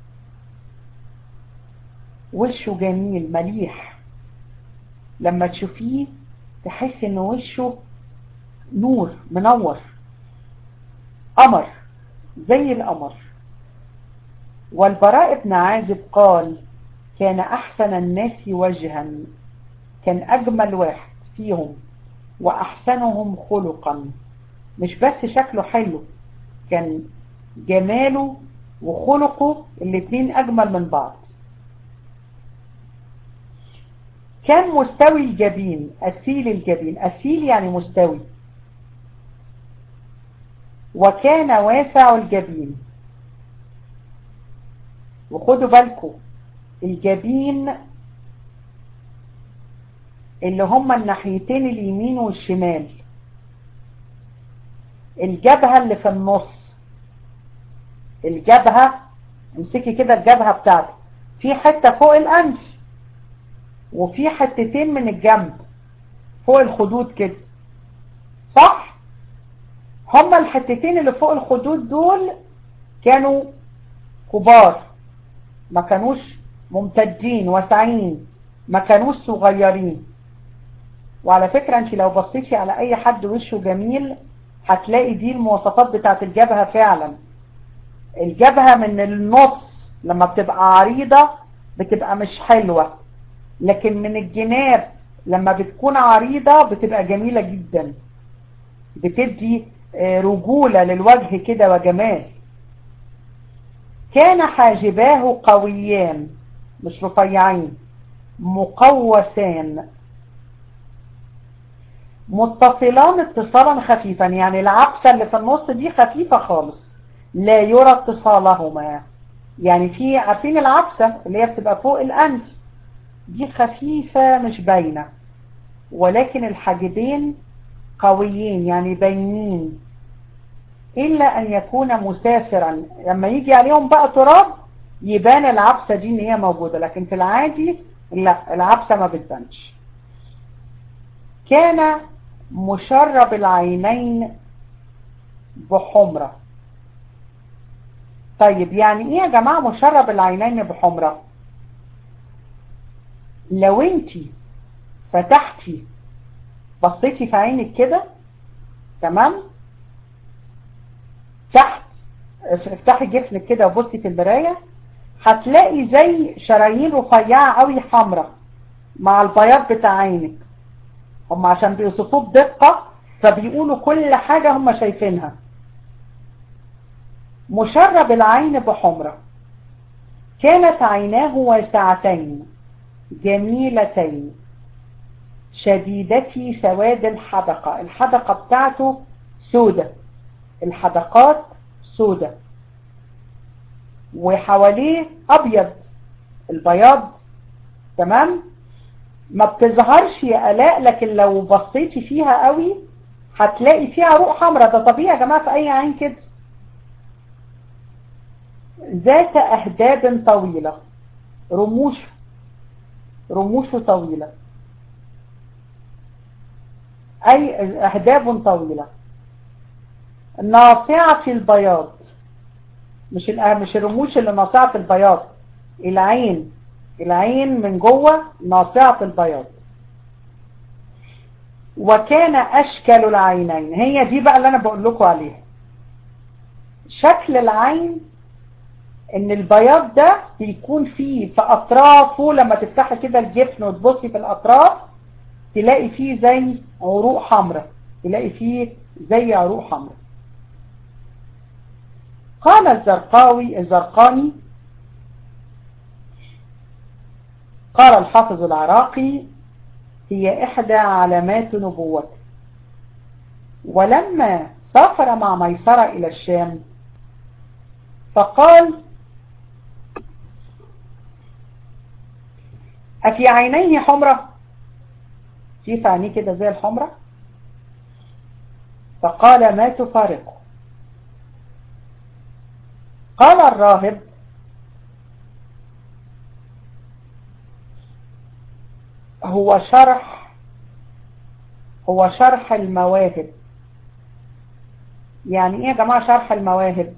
وشه جميل مليح لما تشوفيه تحس ان وشه نور منور قمر زي القمر والبراء بن عازب قال كان أحسن الناس وجها كان أجمل واحد فيهم وأحسنهم خلقا مش بس شكله حلو كان جماله وخلقه الاتنين أجمل من بعض كان مستوي الجبين أسيل الجبين أسيل يعني مستوي وكان واسع الجبين وخدوا بالكم الجبين اللي هما الناحيتين اليمين والشمال الجبهة اللي في النص الجبهة امسكي كده الجبهة بتاعتك في حتة فوق الأنف وفي حتتين من الجنب فوق الخدود كده صح هما الحتتين اللي فوق الخدود دول كانوا كبار ما كانوش ممتدين واسعين ما كانوش صغيرين وعلى فكرة انت لو بصيتي على اي حد وشه جميل هتلاقي دي المواصفات بتاعت الجبهة فعلا الجبهة من النص لما بتبقى عريضة بتبقى مش حلوة لكن من الجناب لما بتكون عريضة بتبقى جميلة جدا بتدي رجولة للوجه كده وجمال كان حاجباه قويان مش رفيعين مقوسان متصلان اتصالا خفيفا يعني العبسة اللي في النص دي خفيفة خالص لا يرى اتصالهما يعني في عارفين العبسة اللي هي بتبقى فوق الأنف دي خفيفة مش باينة ولكن الحاجبين قويين يعني باينين إلا أن يكون مسافرا لما يجي عليهم بقى تراب يبان العبسة دي إن هي موجودة لكن في العادي لا العبسة ما بتبانش كان مشرب العينين بحمرة طيب يعني ايه يا جماعة مشرب العينين بحمرة لو انتي فتحتي بصيتي في عينك كده تمام تحت افتحي جفنك كده وبصي في المراية هتلاقي زي شرايين رفيعة قوي حمراء مع البياض بتاع عينك هم عشان بيوصفوه بدقة فبيقولوا كل حاجة هم شايفينها مشرب العين بحمرة كانت عيناه واسعتين جميلتين شديدتي سواد الحدقة الحدقة بتاعته سودة الحدقات سودة وحواليه أبيض البياض تمام ما بتظهرش يا آلاء لكن لو بصيتي فيها قوي هتلاقي فيها روح حمراء ده طبيعي يا جماعة في أي عين كده ذات أهداب طويلة رموش رموش طويلة أي أهداب طويلة ناصعة البياض مش مش الرموش اللي ناصعة البياض العين العين من جوه ناصعة البياض وكان أشكل العينين هي دي بقى اللي أنا بقول لكم عليها شكل العين ان البياض ده بيكون فيه في اطرافه لما تفتحي كده الجفن وتبصي في الاطراف تلاقي فيه زي عروق حمراء تلاقي فيه زي عروق حمراء قال الزرقاوي الزرقاني قال الحافظ العراقي هي إحدى علامات نبوته ولما سافر مع ميسرة إلى الشام فقال أفي عينيه حمرة في في عينيه كده زي الحمرة فقال ما تفارقه قال الراهب هو شرح هو شرح المواهب يعني ايه يا جماعة شرح المواهب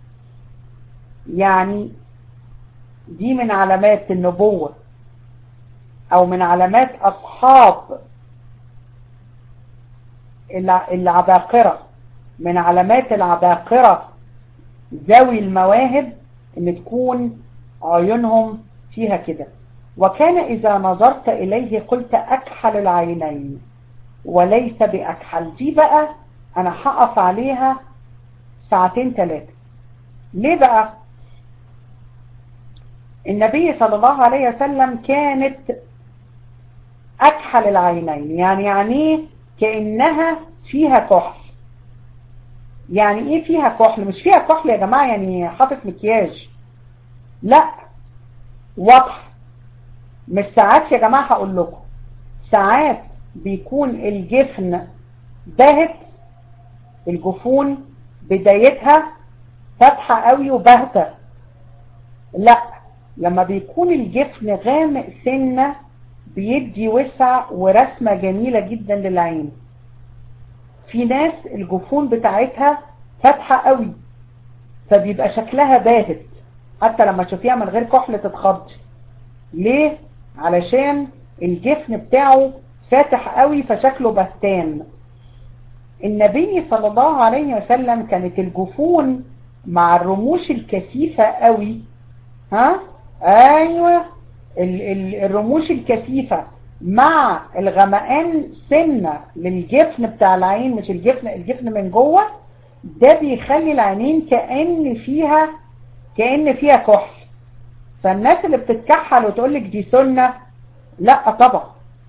يعني دي من علامات النبوة او من علامات اصحاب العباقرة من علامات العباقرة ذوي المواهب ان تكون عيونهم فيها كده وكان إذا نظرت إليه قلت أكحل العينين وليس بأكحل دي بقى أنا هقف عليها ساعتين ثلاثة ليه بقى النبي صلى الله عليه وسلم كانت أكحل العينين يعني يعني كأنها فيها كحل يعني ايه فيها كحل مش فيها كحل يا جماعة يعني حاطط مكياج لا واضح مش ساعات يا جماعة هقول لكم ساعات بيكون الجفن باهت الجفون بدايتها فاتحة قوي وباهتة لا لما بيكون الجفن غامق سنة بيدي وسع ورسمة جميلة جدا للعين في ناس الجفون بتاعتها فاتحة قوي فبيبقى شكلها باهت حتى لما تشوفيها من غير كحل تتخضي ليه؟ علشان الجفن بتاعه فاتح قوي فشكله بهتان النبي صلى الله عليه وسلم كانت الجفون مع الرموش الكثيفة قوي ها ايوه ال ال الرموش الكثيفة مع الغمقان سنة للجفن بتاع العين مش الجفن الجفن من جوه ده بيخلي العينين كأن فيها كأن فيها كحل فالناس اللي بتتكحل وتقول لك دي سنة لا طبعا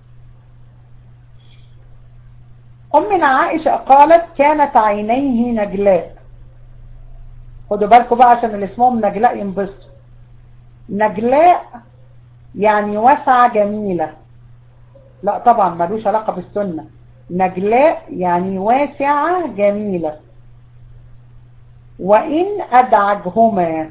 أمنا عائشة قالت كانت عينيه نجلاء خدوا بالكم بقى عشان اللي اسمهم نجلاء ينبسطوا نجلاء يعني واسعة جميلة لا طبعا ملوش علاقة بالسنة نجلاء يعني واسعة جميلة وإن أدعجهما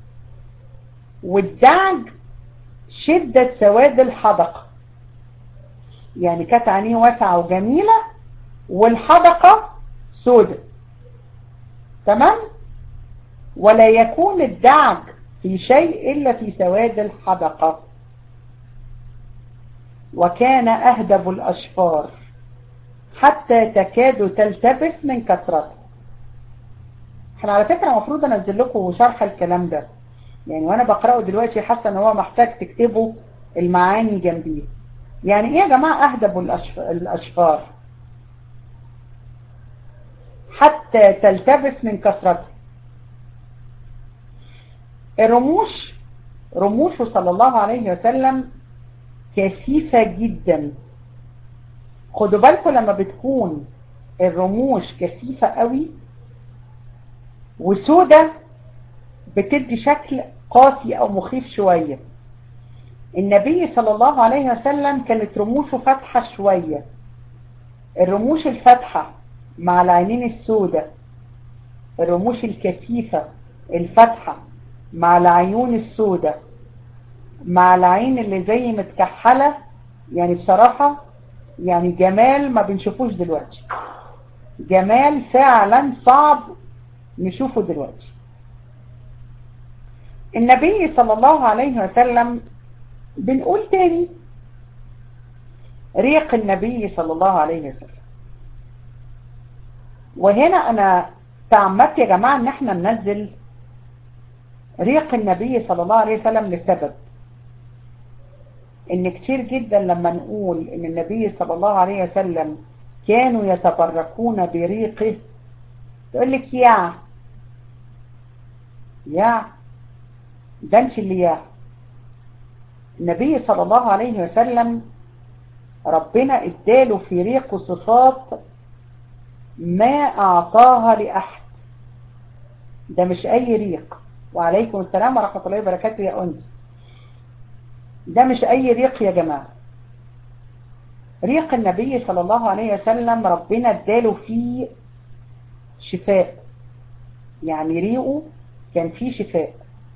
والدعج شدة سواد الحدقة يعني كانت عينيه واسعة وجميلة والحدقة سودة تمام ولا يكون الدعج في شيء إلا في سواد الحدقة وكان أهدب الأشفار حتى تكاد تلتبس من كثرته احنا على فكرة المفروض انزل لكم شرح الكلام ده يعني وانا بقرأه دلوقتي حاسة ان هو محتاج تكتبوا المعاني جنبيه يعني ايه يا جماعة اهدب الاشفار حتى تلتبس من كثرته الرموش رموشه صلى الله عليه وسلم كثيفة جدا خدوا بالكم لما بتكون الرموش كثيفة قوي وسودة بتدي شكل قاسي او مخيف شوية النبي صلى الله عليه وسلم كانت رموشه فاتحة شوية الرموش الفاتحة مع العينين السودة الرموش الكثيفة الفاتحة مع العيون السوداء مع العين اللي زي متكحلة يعني بصراحة يعني جمال ما بنشوفوش دلوقتي جمال فعلا صعب نشوفه دلوقتي النبي صلى الله عليه وسلم بنقول تاني ريق النبي صلى الله عليه وسلم وهنا انا تعمدت يا جماعة ان احنا ننزل ريق النبي صلى الله عليه وسلم لسبب ان كتير جدا لما نقول ان النبي صلى الله عليه وسلم كانوا يتبركون بريقه تقول لك يا يا ده انت اللي يا النبي صلى الله عليه وسلم ربنا اداله في ريقه صفات ما اعطاها لاحد ده مش اي ريق وعليكم السلام ورحمة الله وبركاته يا أنس ده مش أي ريق يا جماعة ريق النبي صلى الله عليه وسلم ربنا اداله فيه شفاء يعني ريقه كان فيه شفاء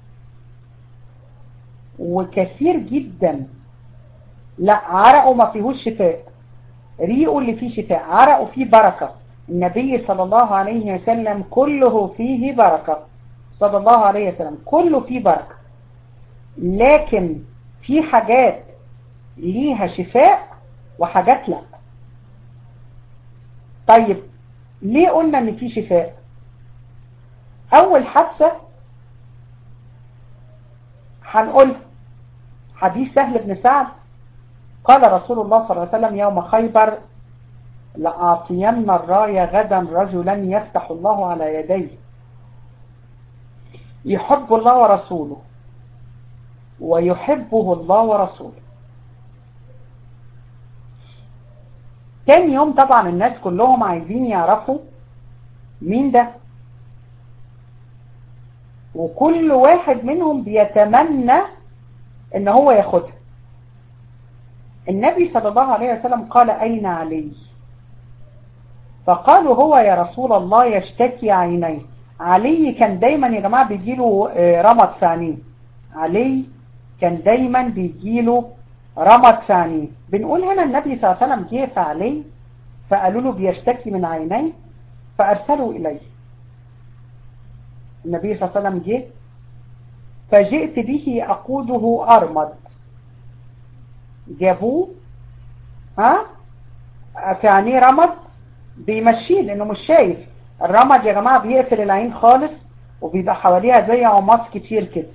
وكثير جدا لا عرقه ما فيهوش شفاء ريقه اللي فيه شفاء عرقه فيه بركة النبي صلى الله عليه وسلم كله فيه بركة صلى الله عليه وسلم كله فيه بركة لكن في حاجات ليها شفاء وحاجات لا طيب ليه قلنا ان في شفاء اول حادثة هنقول حديث سهل بن سعد قال رسول الله صلى الله عليه وسلم يوم خيبر لأعطين الراية غدا رجلا يفتح الله على يديه يحب الله ورسوله ويحبه الله ورسوله تاني يوم طبعا الناس كلهم عايزين يعرفوا مين ده وكل واحد منهم بيتمنى ان هو ياخدها النبي صلى الله عليه وسلم قال اين علي فقالوا هو يا رسول الله يشتكي عينيه علي كان دايما يا جماعة بيجيله رمض في عينيه علي كان دايما بيجيله رمض في عينيه بنقول هنا النبي صلى الله عليه وسلم جه في علي فقالوا له بيشتكي من عينيه فأرسلوا إليه النبي صلى الله عليه وسلم جه فجئت به أقوده أرمد جابوه ها في عينيه رمد بيمشيه لأنه مش شايف الرمد يا جماعة بيقفل العين خالص وبيبقى حواليها زي عماص كتير كده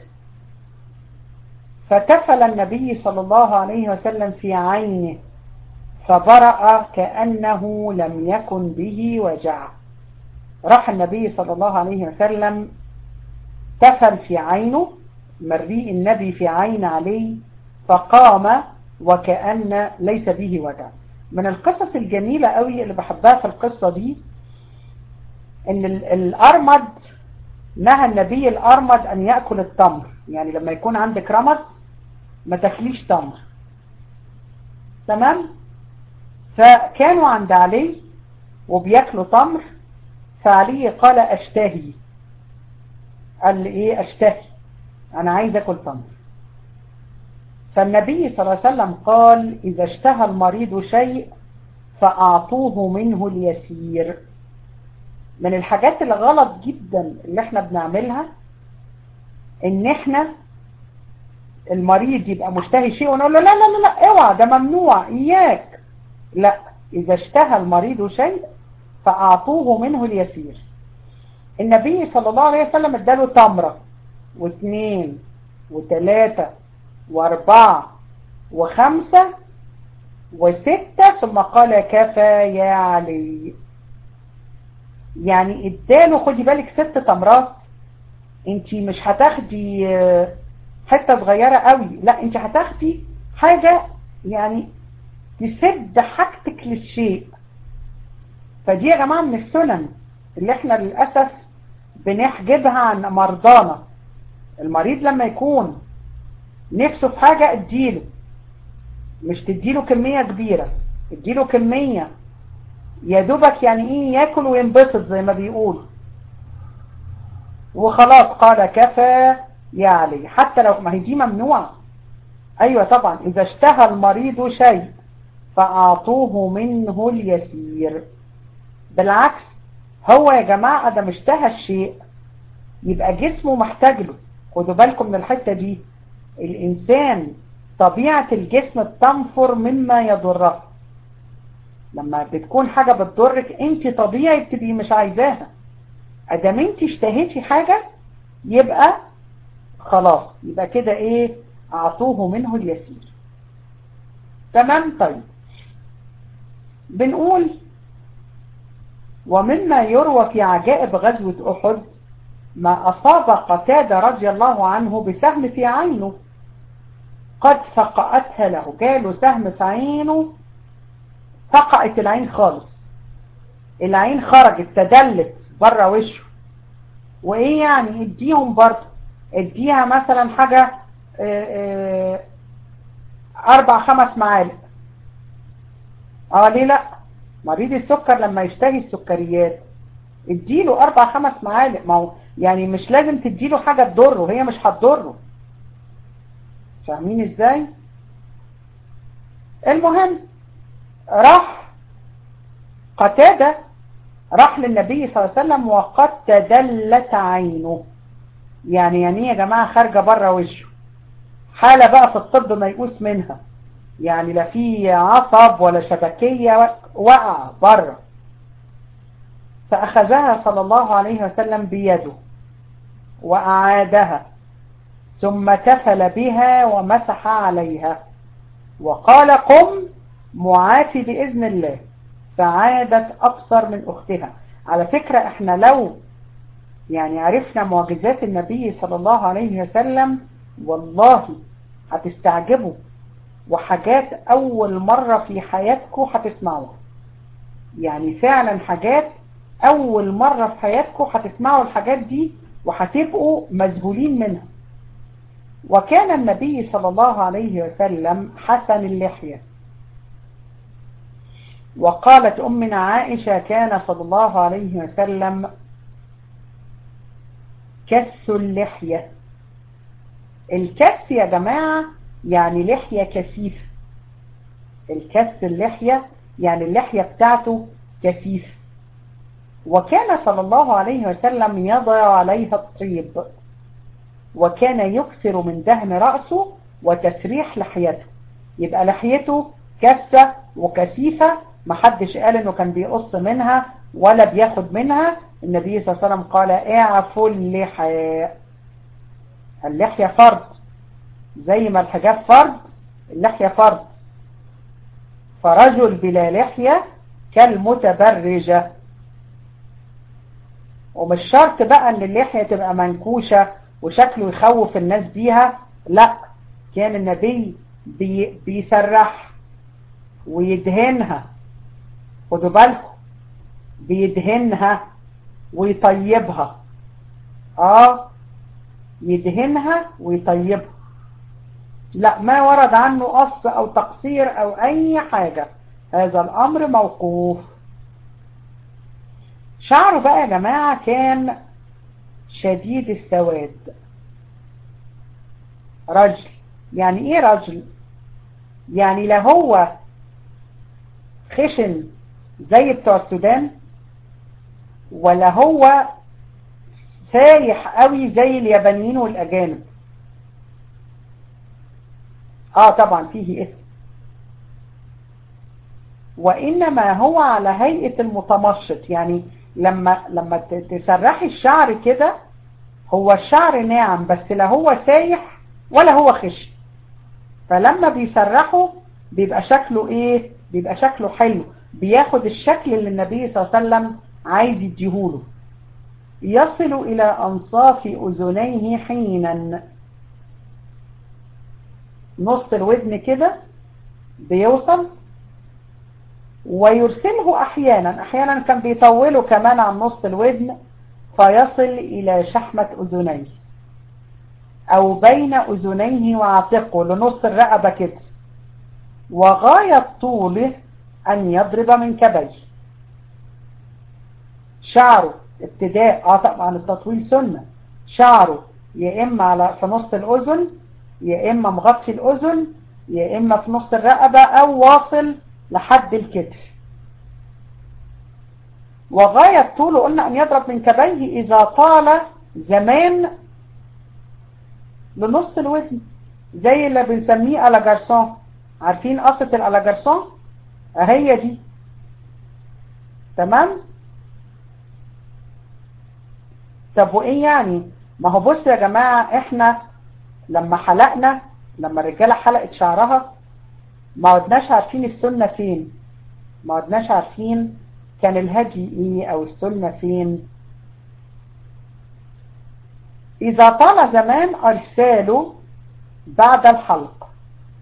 فتفل النبي صلى الله عليه وسلم في عينه فبرأ كأنه لم يكن به وجع راح النبي صلى الله عليه وسلم تفل في عينه مريء النبي في عين عليه فقام وكأن ليس به وجع من القصص الجميلة قوي اللي بحبها في القصة دي ان الارمد نهى النبي الارمد ان يأكل التمر يعني لما يكون عندك رمد ما تاكليش تمر تمام فكانوا عند علي وبياكلوا تمر فعلي قال اشتهي قال لي ايه اشتهي انا عايز اكل تمر فالنبي صلى الله عليه وسلم قال اذا اشتهى المريض شيء فاعطوه منه اليسير من الحاجات الغلط جدا اللي احنا بنعملها ان احنا المريض يبقى مشتهي شيء ونقول له لا لا لا لا اوعى ده ممنوع اياك لا اذا اشتهى المريض شيء فاعطوه منه اليسير النبي صلى الله عليه وسلم اداله تمرة واثنين وثلاثة واربعة وخمسة وستة ثم قال كفى يا علي يعني اداله خدي بالك ست تمرات انت مش هتاخدي حتة صغيرة قوي لا انت هتاخدي حاجة يعني تسد حاجتك للشيء فدي يا جماعة من السنن اللي احنا للأسف بنحجبها عن مرضانا المريض لما يكون نفسه في حاجة اديله مش تديله كمية كبيرة اديله كمية يا دوبك يعني ايه ياكل وينبسط زي ما بيقول وخلاص قال كفى يعلي حتى لو ما هي دي ممنوعة أيوة طبعا إذا اشتهى المريض شيء فأعطوه منه اليسير بالعكس هو يا جماعة ده اشتهى الشيء يبقى جسمه محتاج له خدوا بالكم من الحتة دي الإنسان طبيعة الجسم بتنفر مما يضره لما بتكون حاجة بتضرك انت طبيعي بتبقي مش عايزاها ادام انت اشتهيتي حاجة يبقى خلاص يبقى كده ايه اعطوه منه اليسير تمام طيب بنقول ومما يروى في عجائب غزوة أحد ما أصاب قتادة رضي الله عنه بسهم في عينه قد فقأتها له جاله سهم في عينه فقأت العين خالص العين خرجت تدلت بره وشه وايه يعني اديهم برضه اديها مثلا حاجة اه اه اربع خمس معالق اه ليه لا مريض السكر لما يشتهي السكريات اديله اربع خمس معالق ما هو يعني مش لازم تديله حاجة تضره هي مش هتضره فاهمين ازاي المهم راح قتادة راح للنبي صلى الله عليه وسلم وقد تدلت عينه يعني يعني يا جماعة خارجة بره وشه حالة بقى في الطب ما يقوس منها يعني لا في عصب ولا شبكية وقع بره فأخذها صلى الله عليه وسلم بيده وأعادها ثم تفل بها ومسح عليها وقال قم معافي بإذن الله فعادت أبصر من أختها على فكرة احنا لو يعني عرفنا معجزات النبي صلى الله عليه وسلم والله هتستعجبوا وحاجات أول مرة في حياتكم هتسمعوها يعني فعلا حاجات أول مرة في حياتكم هتسمعوا الحاجات دي وهتبقوا مذهولين منها وكان النبي صلى الله عليه وسلم حسن اللحية وقالت أمنا عائشة كان صلى الله عليه وسلم كث اللحية الكث يا جماعة يعني لحية كثيف الكث اللحية يعني اللحية بتاعته كثيف وكان صلى الله عليه وسلم يضع عليها الطيب وكان يكثر من دهن رأسه وتسريح لحيته يبقى لحيته كثة وكثيفة محدش قال انه كان بيقص منها ولا بياخد منها النبي صلى الله عليه وسلم قال اعفوا اللحى اللحية فرض زي ما الحجاب فرض اللحية فرض فرجل بلا لحية كالمتبرجة ومش شرط بقى ان اللحية تبقى منكوشة وشكله يخوف الناس بيها لا كان النبي بي بيسرح ويدهنها خدوا بالكم بيدهنها ويطيبها اه يدهنها ويطيبها لا ما ورد عنه قص او تقصير او اي حاجة هذا الامر موقوف شعره بقى يا جماعة كان شديد السواد رجل يعني ايه رجل يعني لا هو خشن زي بتوع السودان ولا هو سايح قوي زي اليابانيين والاجانب اه طبعا فيه اسم وانما هو على هيئة المتمشط يعني لما لما تسرحي الشعر كده هو الشعر ناعم بس لا هو سايح ولا هو خشن فلما بيسرحه بيبقى شكله ايه بيبقى شكله حلو بياخد الشكل اللي النبي صلى الله عليه وسلم عايز يديهوله يصل إلى أنصاف أذنيه حينا نص الودن كده بيوصل ويرسله أحيانا أحيانا كان بيطوله كمان عن نص الودن فيصل إلى شحمة أذنيه أو بين أذنيه وعاتقه لنص الرقبة كده وغاية طوله أن يضرب من كبيه شعره ابتداء اه طبعا التطويل سنة شعره يا إما على في نص الأذن يا إما مغطي الأذن يا إما في نص الرقبة أو واصل لحد الكتف وغاية طوله قلنا أن يضرب من كبيه إذا طال زمان لنص الودن زي اللي بنسميه ألاجارسون عارفين قصة الألاجارسون أهي دي تمام طب وإيه يعني ما هو بص يا جماعة إحنا لما حلقنا لما الرجالة حلقت شعرها ما عدناش عارفين السنة فين ما عدناش عارفين كان الهدي ايه او السنة فين اذا طال زمان ارساله بعد الحلق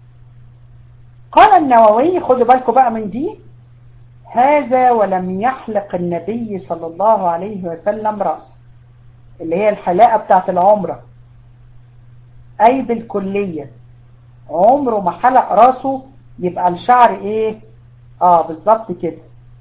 قال النووي خدوا بالكم بقى من دي هذا ولم يحلق النبي صلى الله عليه وسلم رأسه اللي هي الحلاقة بتاعت العمرة أي بالكلية عمره ما حلق راسه يبقى الشعر ايه اه بالظبط كده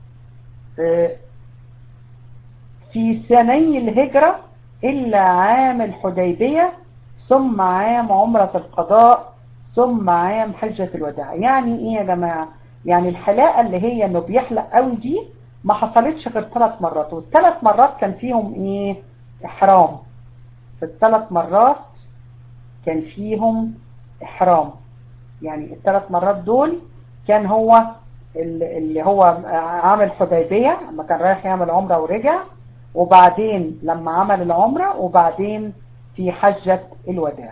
في سني الهجرة إلا عام الحديبية ثم عام عمرة القضاء ثم عام حجة الوداع يعني ايه يا جماعة يعني الحلاقة اللي هي انه بيحلق قوي دي ما حصلتش غير ثلاث مرات والثلاث مرات كان فيهم ايه احرام في الثلاث مرات كان فيهم احرام يعني الثلاث مرات دول كان هو اللي هو عامل حديبية لما كان رايح يعمل عمرة ورجع وبعدين لما عمل العمرة وبعدين في حجة الوداع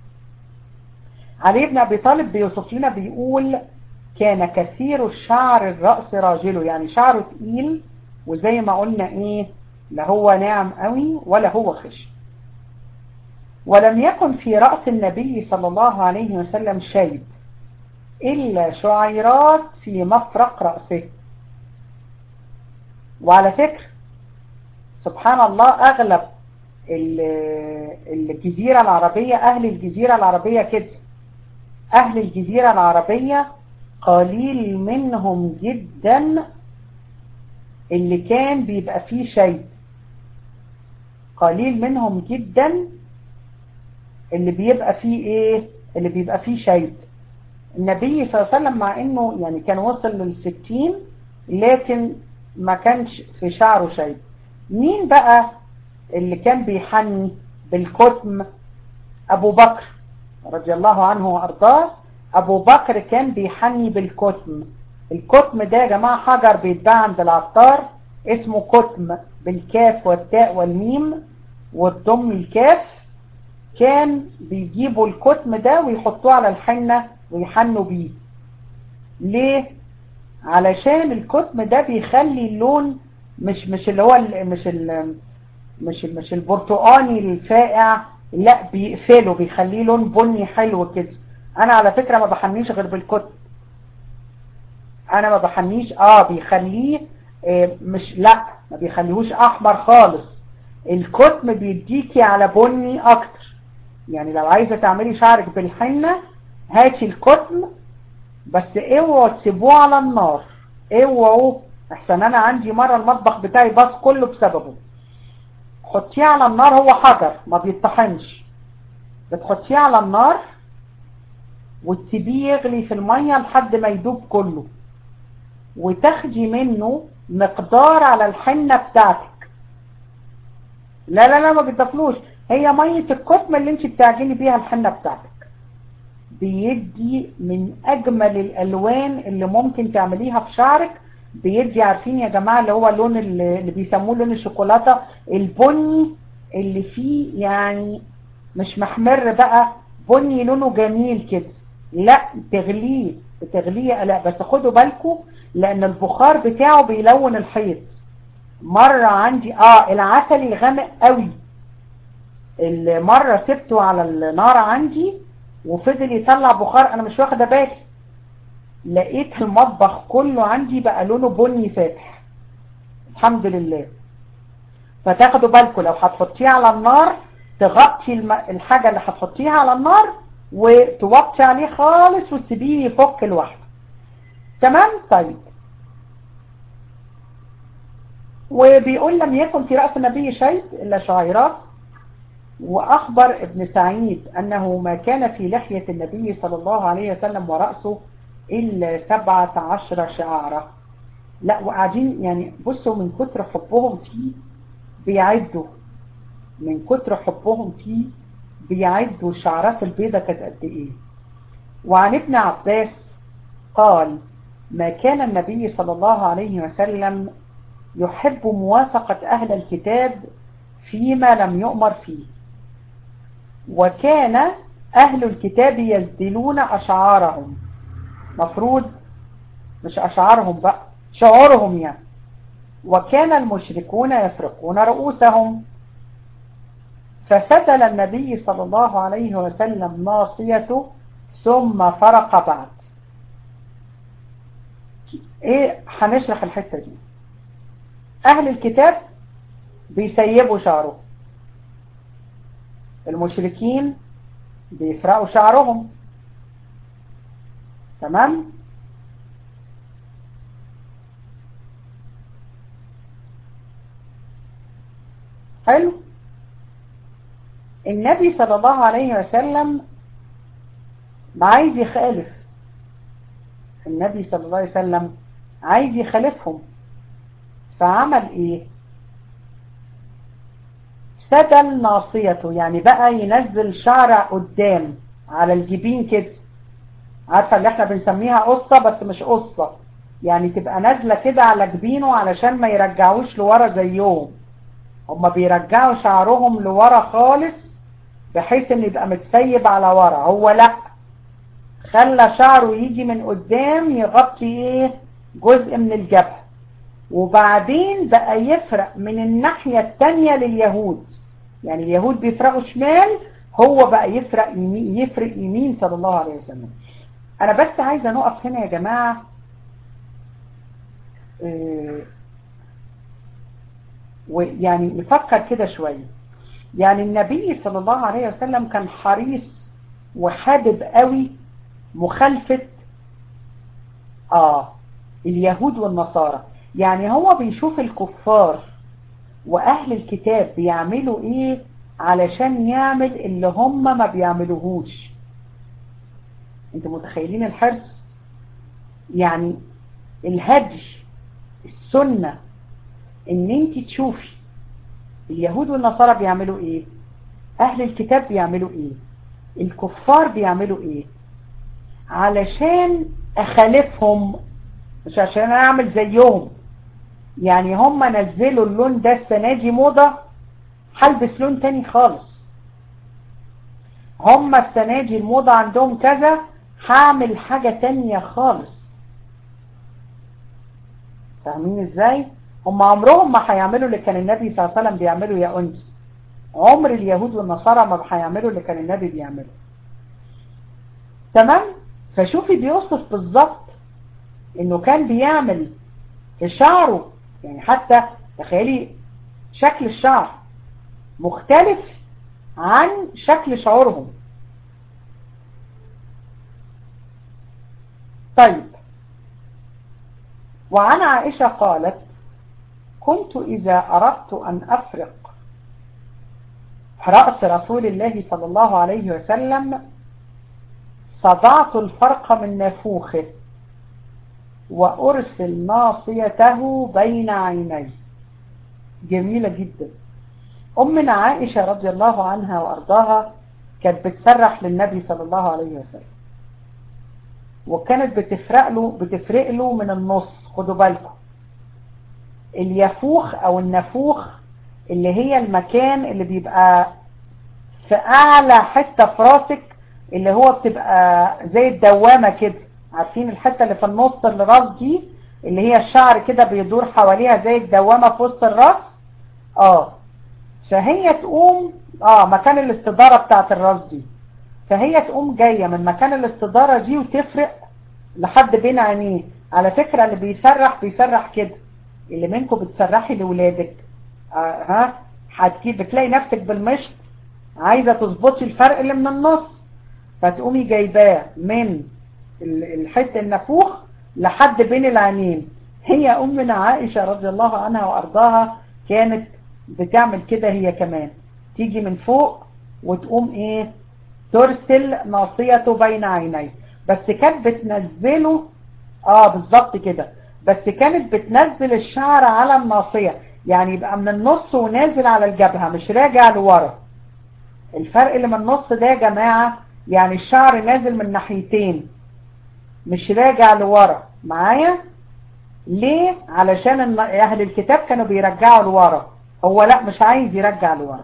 علي بن أبي طالب بيوصف لنا بيقول كان كثير الشعر الرأس راجله يعني شعره تقيل وزي ما قلنا ايه لا هو ناعم قوي ولا هو خشن ولم يكن في رأس النبي صلى الله عليه وسلم شيب إلا شعيرات في مفرق رأسه وعلى فكرة سبحان الله أغلب الجزيرة العربية أهل الجزيرة العربية كده أهل الجزيرة العربية قليل منهم جدا اللي كان بيبقى فيه شيء قليل منهم جدا اللي بيبقى فيه ايه اللي بيبقى فيه شيء النبي صلى الله عليه وسلم مع انه يعني كان وصل للستين لكن ما كانش في شعره شيء مين بقى اللي كان بيحني بالكتم ابو بكر رضي الله عنه وارضاه ابو بكر كان بيحني بالكتم الكتم ده يا جماعة حجر بيتباع عند العطار اسمه كتم بالكاف والتاء والميم والضم الكاف كان بيجيبوا الكتم ده ويحطوه على الحنة ويحنوا بيه ليه علشان الكتم ده بيخلي اللون مش مش اللي هو ال مش ال مش ال مش البرتقاني الفاقع لا بيقفله بيخليه لون بني حلو كده انا على فكرة ما بحنيش غير بالكتم انا ما بحنيش اه بيخليه آه مش لا ما بيخليهوش احمر خالص الكتم بيديكي على بني اكتر يعني لو عايزة تعملي شعرك بالحنة هاتي الكتم بس اوعوا تسيبوه على النار اوعوا احسن انا عندي مرة المطبخ بتاعي باص كله بسببه حطيه على النار هو حجر ما بيطحنش بتحطيه على النار وتسيبيه يغلي في المية لحد ما يدوب كله وتاخدي منه مقدار على الحنة بتاعتك لا لا لا ما بتضافلوش هي مية الكتم اللي انت بتعجني بيها الحنة بتاعتك بيدي من اجمل الالوان اللي ممكن تعمليها في شعرك بيدي عارفين يا جماعة اللي هو اللون اللي بيسموه لون الشوكولاتة البني اللي فيه يعني مش محمر بقى بني لونه جميل كده لا تغليه بتغليه لا بس خدوا بالكم لان البخار بتاعه بيلون الحيط مرة عندي اه العسل الغامق قوي اللي مرة سبته على النار عندي وفضل يطلع بخار انا مش واخده بالي لقيت المطبخ كله عندي بقى لونه بني فاتح الحمد لله فتاخدوا بالكم لو هتحطيه على النار تغطي الم... الحاجة اللي هتحطيها على النار وتوطي عليه خالص وتسيبيه يفك لوحده تمام طيب وبيقول لم يكن في رأس النبي شيء إلا شعيرات وأخبر ابن سعيد أنه ما كان في لحية النبي صلى الله عليه وسلم ورأسه إلا سبعة عشر شعرة لا وقاعدين يعني بصوا من كتر حبهم فيه بيعدوا من كتر حبهم فيه بيعدوا الشعرات البيضة كانت قد ايه وعن ابن عباس قال ما كان النبي صلى الله عليه وسلم يحب موافقة أهل الكتاب فيما لم يؤمر فيه وكان أهل الكتاب يزدلون أشعارهم مفروض مش أشعارهم بقى شعورهم يعني وكان المشركون يفرقون رؤوسهم فسدل النبي صلى الله عليه وسلم ناصيته ثم فرق بعد ايه هنشرح الحتة دي اهل الكتاب بيسيبوا شعره المشركين بيفرقوا شعرهم تمام حلو النبي صلى الله عليه وسلم عايز يخالف النبي صلى الله عليه وسلم عايز يخالفهم فعمل ايه سدل ناصيته يعني بقى ينزل شعر قدام على الجبين كده عارفة اللي احنا بنسميها قصة بس مش قصة يعني تبقى نازلة كده على جبينه علشان ما يرجعوش لورا زيهم هما بيرجعوا شعرهم لورا خالص بحيث ان يبقى متسيب على ورا هو لا خلى شعره يجي من قدام يغطي ايه جزء من الجبهة وبعدين بقى يفرق من الناحية التانية لليهود يعني اليهود بيفرقوا شمال هو بقى يفرق يمين, يفرق يمين صلى الله عليه وسلم انا بس عايزة نقف هنا يا جماعة إيه ويعني نفكر كده شوية يعني النبي صلى الله عليه وسلم كان حريص وحابب قوي مخالفة آه اليهود والنصارى يعني هو بيشوف الكفار وأهل الكتاب بيعملوا إيه علشان يعمل اللي هم ما بيعملوهوش انتوا متخيلين الحرص يعني الهدي السنة ان انت تشوفي اليهود والنصارى بيعملوا ايه اهل الكتاب بيعملوا ايه الكفار بيعملوا ايه علشان اخالفهم مش عشان انا اعمل زيهم يعني هم نزلوا اللون ده السنة دي موضة هلبس لون تاني خالص هم السنة دي الموضة عندهم كذا هعمل حاجة تانية خالص فاهمين ازاي هم عمرهم ما هيعملوا اللي كان النبي صلى الله عليه وسلم بيعمله يا أنس عمر اليهود والنصارى ما هيعملوا اللي كان النبي بيعمله تمام فشوفي بيوصف بالظبط انه كان بيعمل في شعره يعني حتى تخيلي شكل الشعر مختلف عن شكل شعورهم طيب وعن عائشة قالت كنت إذا أردت أن أفرق رأس رسول الله صلى الله عليه وسلم صدعت الفرق من نافوخه وأرسل ناصيته بين عينيه جميلة جدا أمنا عائشة رضي الله عنها وأرضاها كانت بتسرح للنبي صلى الله عليه وسلم وكانت بتفرق له بتفرق له من النص خدوا بالكم اليفوخ او النفوخ اللي هي المكان اللي بيبقى في اعلى حتة في راسك اللي هو بتبقى زي الدوامة كده عارفين الحتة اللي في النص الراس دي اللي هي الشعر كده بيدور حواليها زي الدوامة في وسط الراس اه فهي تقوم اه مكان الاستدارة بتاعت الراس دي فهي تقوم جاية من مكان الاستدارة دي وتفرق لحد بين عينيه على فكرة اللي بيسرح بيسرح كده اللي منكم بتسرحي لولادك آه ها هتجيب بتلاقي نفسك بالمشط عايزة تظبطي الفرق اللي من النص فتقومي جايباه من الحتة النفوخ لحد بين العينين هي أمنا عائشة رضي الله عنها وأرضاها كانت بتعمل كده هي كمان تيجي من فوق وتقوم ايه ترسل ناصيته بين عينيه بس كانت بتنزله اه بالظبط كده بس كانت بتنزل الشعر على الناصية يعني يبقى من النص ونازل على الجبهة مش راجع لورا الفرق اللي من النص ده يا جماعة يعني الشعر نازل من ناحيتين مش راجع لورا معايا ليه علشان اهل الكتاب كانوا بيرجعوا لورا هو لا مش عايز يرجع لورا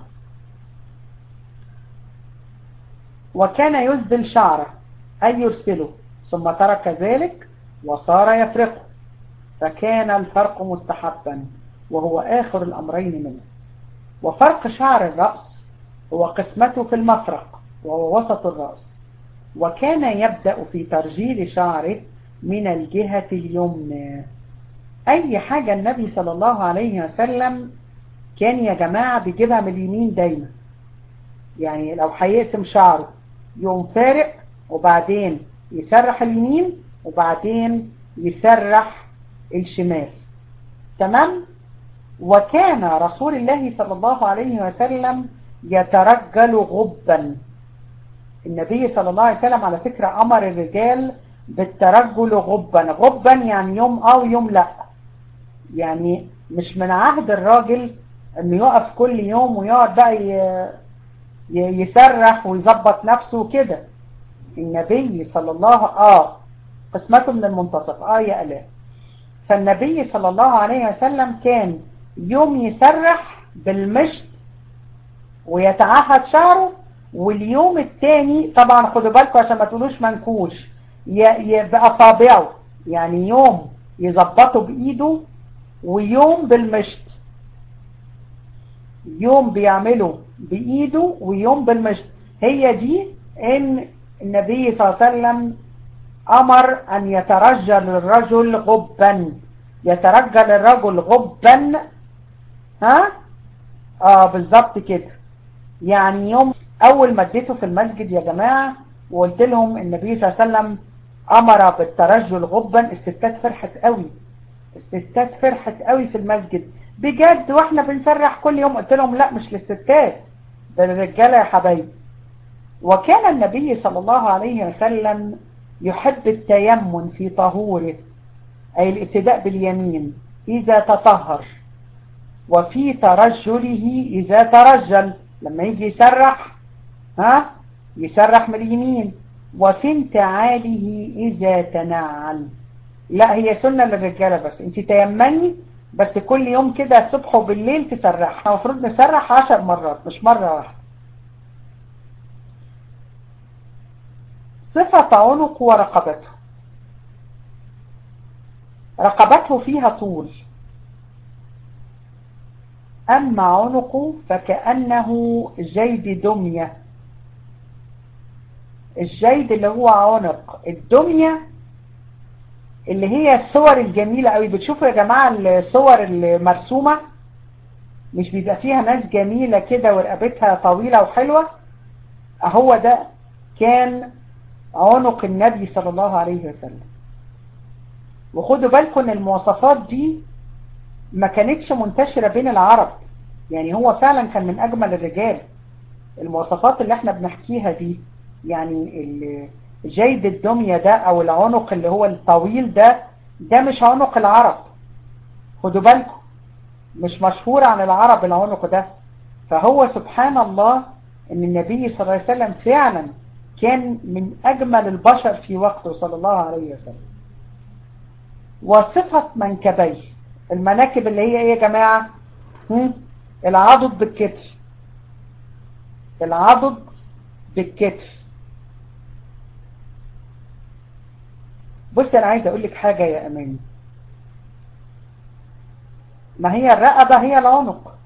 وكان يسدل شعره أي يرسله ثم ترك ذلك وصار يفرقه فكان الفرق مستحبا وهو آخر الأمرين منه وفرق شعر الرأس هو قسمته في المفرق وهو وسط الرأس وكان يبدأ في ترجيل شعره من الجهة اليمنى أي حاجة النبي صلى الله عليه وسلم كان يا جماعة بيجيبها من اليمين دايما يعني لو هيقسم شعره يوم فارق وبعدين يسرح اليمين وبعدين يسرح الشمال تمام وكان رسول الله صلى الله عليه وسلم يترجل غبا النبي صلى الله عليه وسلم على فكرة أمر الرجال بالترجل غبا غبا يعني يوم اه ويوم لا يعني مش من عهد الراجل انه يقف كل يوم ويقعد بقى يسرح ويظبط نفسه كده النبي صلى الله اه قسمته من المنتصف اه يا الاء فالنبي صلى الله عليه وسلم كان يوم يسرح بالمشط ويتعهد شعره واليوم الثاني طبعا خدوا بالكم عشان ما تقولوش منكوش بأصابعه يعني يوم يظبطه بإيده ويوم بالمشط يوم بيعمله بإيده ويوم بالمشط هي دي ان النبي صلى الله عليه وسلم أمر أن يترجل الرجل غبا يترجل الرجل غبا ها اه بالظبط كده يعني يوم أول ما اديته في المسجد يا جماعة وقلت لهم النبي صلى الله عليه وسلم أمر بالترجل غبا الستات فرحت قوي الستات فرحت قوي في المسجد بجد واحنا بنسرح كل يوم قلت لهم لا مش للستات ده للرجاله يا حبايبي وكان النبي صلى الله عليه وسلم يحب التيمن في طهوره أي الابتداء باليمين إذا تطهر وفي ترجله إذا ترجل لما يجي يسرح ها يسرح من اليمين وفي انتعاله إذا تنعل لا هي سنة للرجالة بس انت تيمني بس كل يوم كده الصبح وبالليل تسرح المفروض نسرح عشر مرات مش مرة واحدة صفة عنق ورقبته رقبته فيها طول أما عنقه فكأنه جيد دمية الجيد اللي هو عنق الدمية اللي هي الصور الجميلة قوي بتشوفوا يا جماعة الصور المرسومة مش بيبقى فيها ناس جميلة كده ورقبتها طويلة وحلوة هو ده كان عنق النبي صلى الله عليه وسلم وخدوا بالكم ان المواصفات دي ما كانتش منتشرة بين العرب يعني هو فعلا كان من اجمل الرجال المواصفات اللي احنا بنحكيها دي يعني جيد الدمية ده او العنق اللي هو الطويل ده ده مش عنق العرب خدوا بالكم مش مشهور عن العرب العنق ده فهو سبحان الله ان النبي صلى الله عليه وسلم فعلا كان من أجمل البشر في وقته صلى الله عليه وسلم وصفة منكبيه المناكب اللي هي ايه يا جماعة هم؟ العضد بالكتف العضد بالكتف بص انا عايز اقول لك حاجة يا امان ما هي الرقبة هي العنق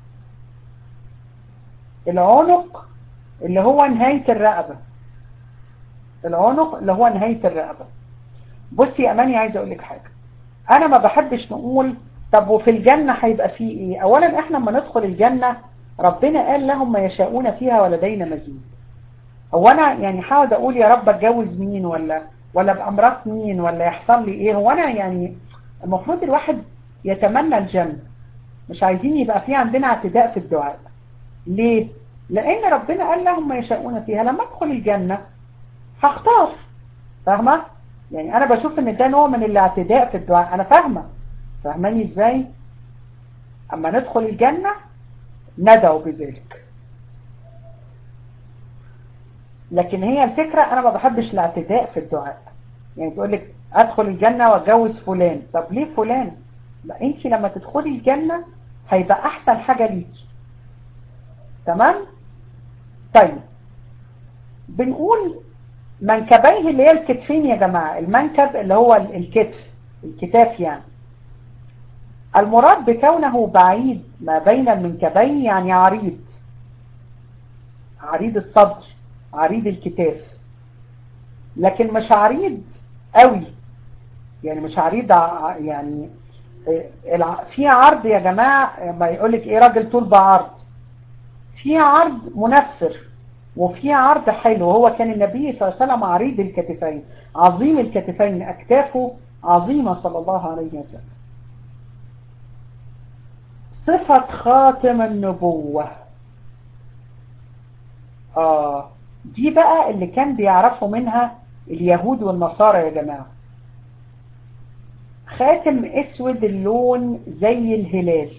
العنق اللي هو نهاية الرقبة العنق اللي هو نهاية الرقبة بصي يا اماني عايز اقول لك حاجة انا ما بحبش نقول طب وفي الجنة هيبقى فيه ايه اولا احنا لما ندخل الجنة ربنا قال لهم ما يشاءون فيها ولدينا مزيد هو انا يعني حاول اقول يا رب اتجوز مين ولا ولا بامرات مين ولا يحصل لي ايه هو انا يعني المفروض الواحد يتمنى الجنة مش عايزين يبقى في عندنا اعتداء في الدعاء ليه لأن ربنا قال لهم ما يشاءون فيها لما أدخل الجنة هختار فاهمة؟ يعني أنا بشوف إن ده نوع من الاعتداء في الدعاء أنا فاهمة فاهماني إزاي؟ أما ندخل الجنة ندعو بذلك لكن هي الفكرة أنا ما بحبش الاعتداء في الدعاء يعني تقول لك أدخل الجنة وأتجوز فلان طب ليه فلان؟ لا أنت لما تدخلي الجنة هيبقى أحسن حاجة ليكي تمام؟ طيب بنقول منكبيه اللي هي الكتفين يا جماعة المنكب اللي هو الكتف الكتاف يعني المراد بكونه بعيد ما بين المنكبين يعني عريض عريض الصدر عريض الكتاف لكن مش عريض قوي يعني مش عريض يعني في عرض يا جماعة ما يقولك ايه راجل طول بعرض في عرض منفر وفي عرض حلو هو كان النبي صلى الله عليه وسلم عريض الكتفين عظيم الكتفين أكتافه عظيمة صلى الله عليه وسلم صفة خاتم النبوة آه دي بقى اللي كان بيعرفوا منها اليهود والنصارى يا جماعة خاتم اسود اللون زي الهلال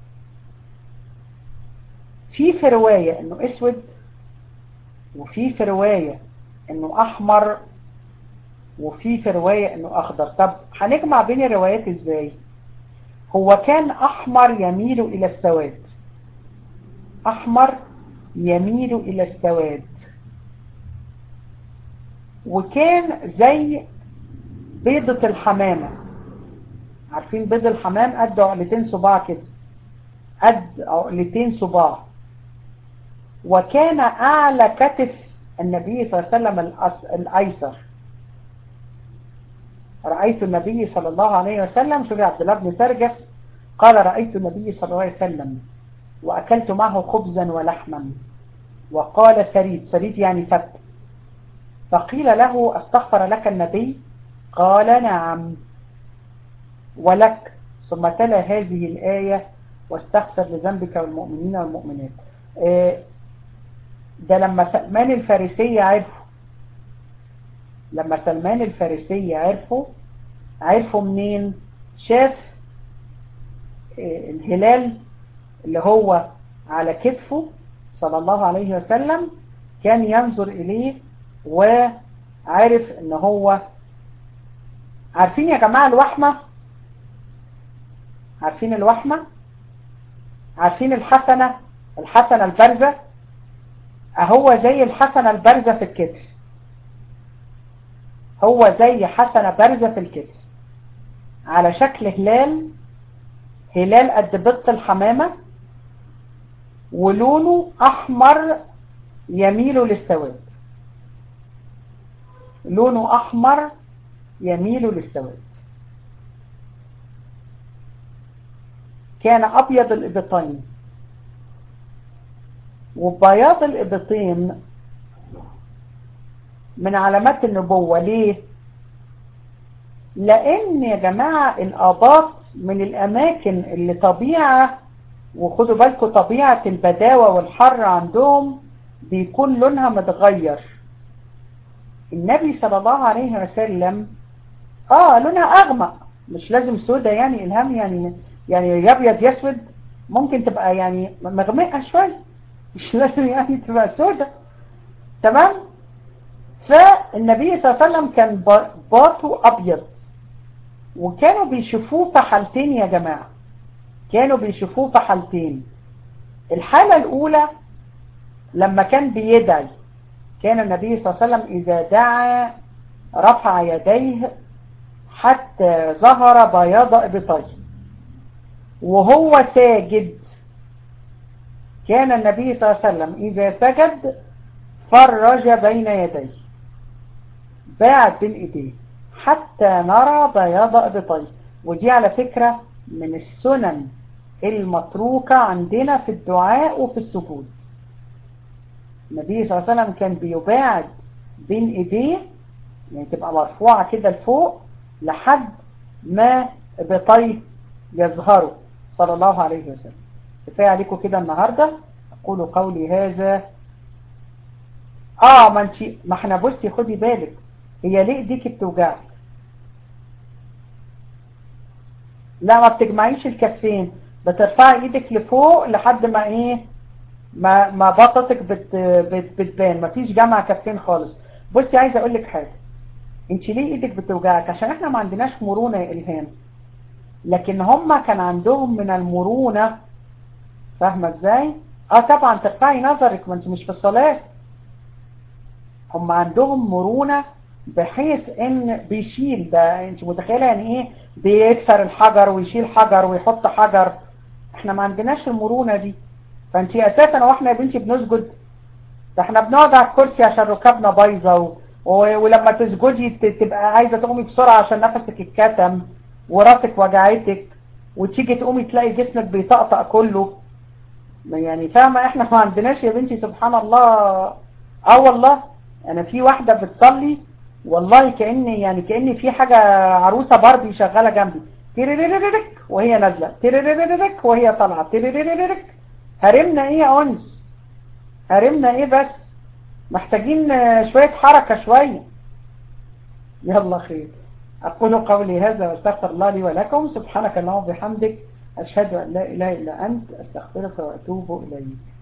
في في رواية انه اسود وفي في رواية انه احمر وفي في رواية انه اخضر طب هنجمع بين الروايات ازاي هو كان احمر يميل الى السواد احمر يميل الى السواد وكان زي بيضة الحمامة عارفين بيض الحمام قد عقلتين صباع كده قد عقلتين صباع وكان أعلى كتف النبي صلى الله عليه وسلم الأيسر رأيت النبي صلى الله عليه وسلم شوف عبد الله بن سرجس قال رأيت النبي صلى الله عليه وسلم وأكلت معه خبزا ولحما وقال سريد سريد يعني فت فقيل له استغفر لك النبي قال نعم ولك ثم تلا هذه الآية واستغفر لذنبك والمؤمنين والمؤمنات ده لما سلمان الفارسية عرفوا لما سلمان الفارسية عرفوا عرفوا منين شاف الهلال اللي هو على كتفه صلى الله عليه وسلم كان ينظر إليه وعارف ان هو عارفين يا جماعة الوحمة عارفين الوحمة عارفين الحسنة الحسنة البارزة اهو زي الحسنة البارزة في الكتف هو زي حسنة بارزة في الكتف على شكل هلال هلال قد بط الحمامة ولونه احمر يميل للسواد لونه احمر يميل للسواد كان ابيض الابطين وبياض الابطين من علامات النبوة ليه لان يا جماعة الاباط من الاماكن اللي طبيعة وخدوا بالكم طبيعة البداوة والحر عندهم بيكون لونها متغير النبي صلى الله عليه وسلم اه لونها اغمق مش لازم سودة يعني الهام يعني يعني يا ابيض يا اسود ممكن تبقى يعني مغمقة شوية مش لازم يعني تبقى سودة تمام فالنبي صلى الله عليه وسلم كان باطه ابيض وكانوا بيشوفوه في حالتين يا جماعة كانوا بيشوفوه في حالتين الحالة الاولى لما كان بيدعي كان النبي صلى الله عليه وسلم إذا دعا رفع يديه حتى ظهر بياض إبطيه وهو ساجد كان النبي صلى الله عليه وسلم إذا سجد فرج بين يديه باعد بين إيديه حتى نرى بياض إبطيه ودي على فكرة من السنن المتروكة عندنا في الدعاء وفي السجود النبي صلى الله عليه وسلم كان بيباعد بين ايديه يعني تبقى مرفوعة كده لفوق لحد ما بطيه يظهروا صلى الله عليه وسلم كفاية عليكم كده النهاردة أقول قولي هذا اه ما انت ما احنا بصي خدي بالك هي ليه ايديك بتوجعك لا ما بتجمعيش الكفين بترفعي ايدك لفوق لحد ما ايه ما ما بطتك بت بت بتبان ما فيش جمع كفين خالص بصي عايزه اقول لك حاجه انت ليه ايدك بتوجعك عشان احنا ما عندناش مرونه يا الهام لكن هم كان عندهم من المرونه فاهمه ازاي اه طبعا ترفعي نظرك ما انت مش في الصلاه هم عندهم مرونه بحيث ان بيشيل ده انت متخيله يعني ايه بيكسر الحجر ويشيل حجر ويحط حجر احنا ما عندناش المرونه دي فانت اساسا واحنا يا بنتي بنسجد ده احنا بنقعد على الكرسي عشان ركابنا بايظه و... و... ولما تسجدي ت... تبقى عايزه تقومي بسرعه عشان نفسك اتكتم وراسك وجعتك وتيجي تقومي تلاقي جسمك بيطقطق كله يعني فاهمه احنا ما عندناش يا بنتي سبحان الله اه والله انا في واحده بتصلي والله كأن يعني كأن في حاجة عروسة باربي شغالة جنبي تيريريريرك وهي نازلة تيريريريرك وهي طالعة تيريريريرك هرمنا ايه يا انس هرمنا ايه بس محتاجين شوية حركة شوية يلا خير أقول قولي هذا واستغفر الله لي ولكم سبحانك اللهم وبحمدك أشهد أن لا إله إلا أنت أستغفرك وأتوب إليك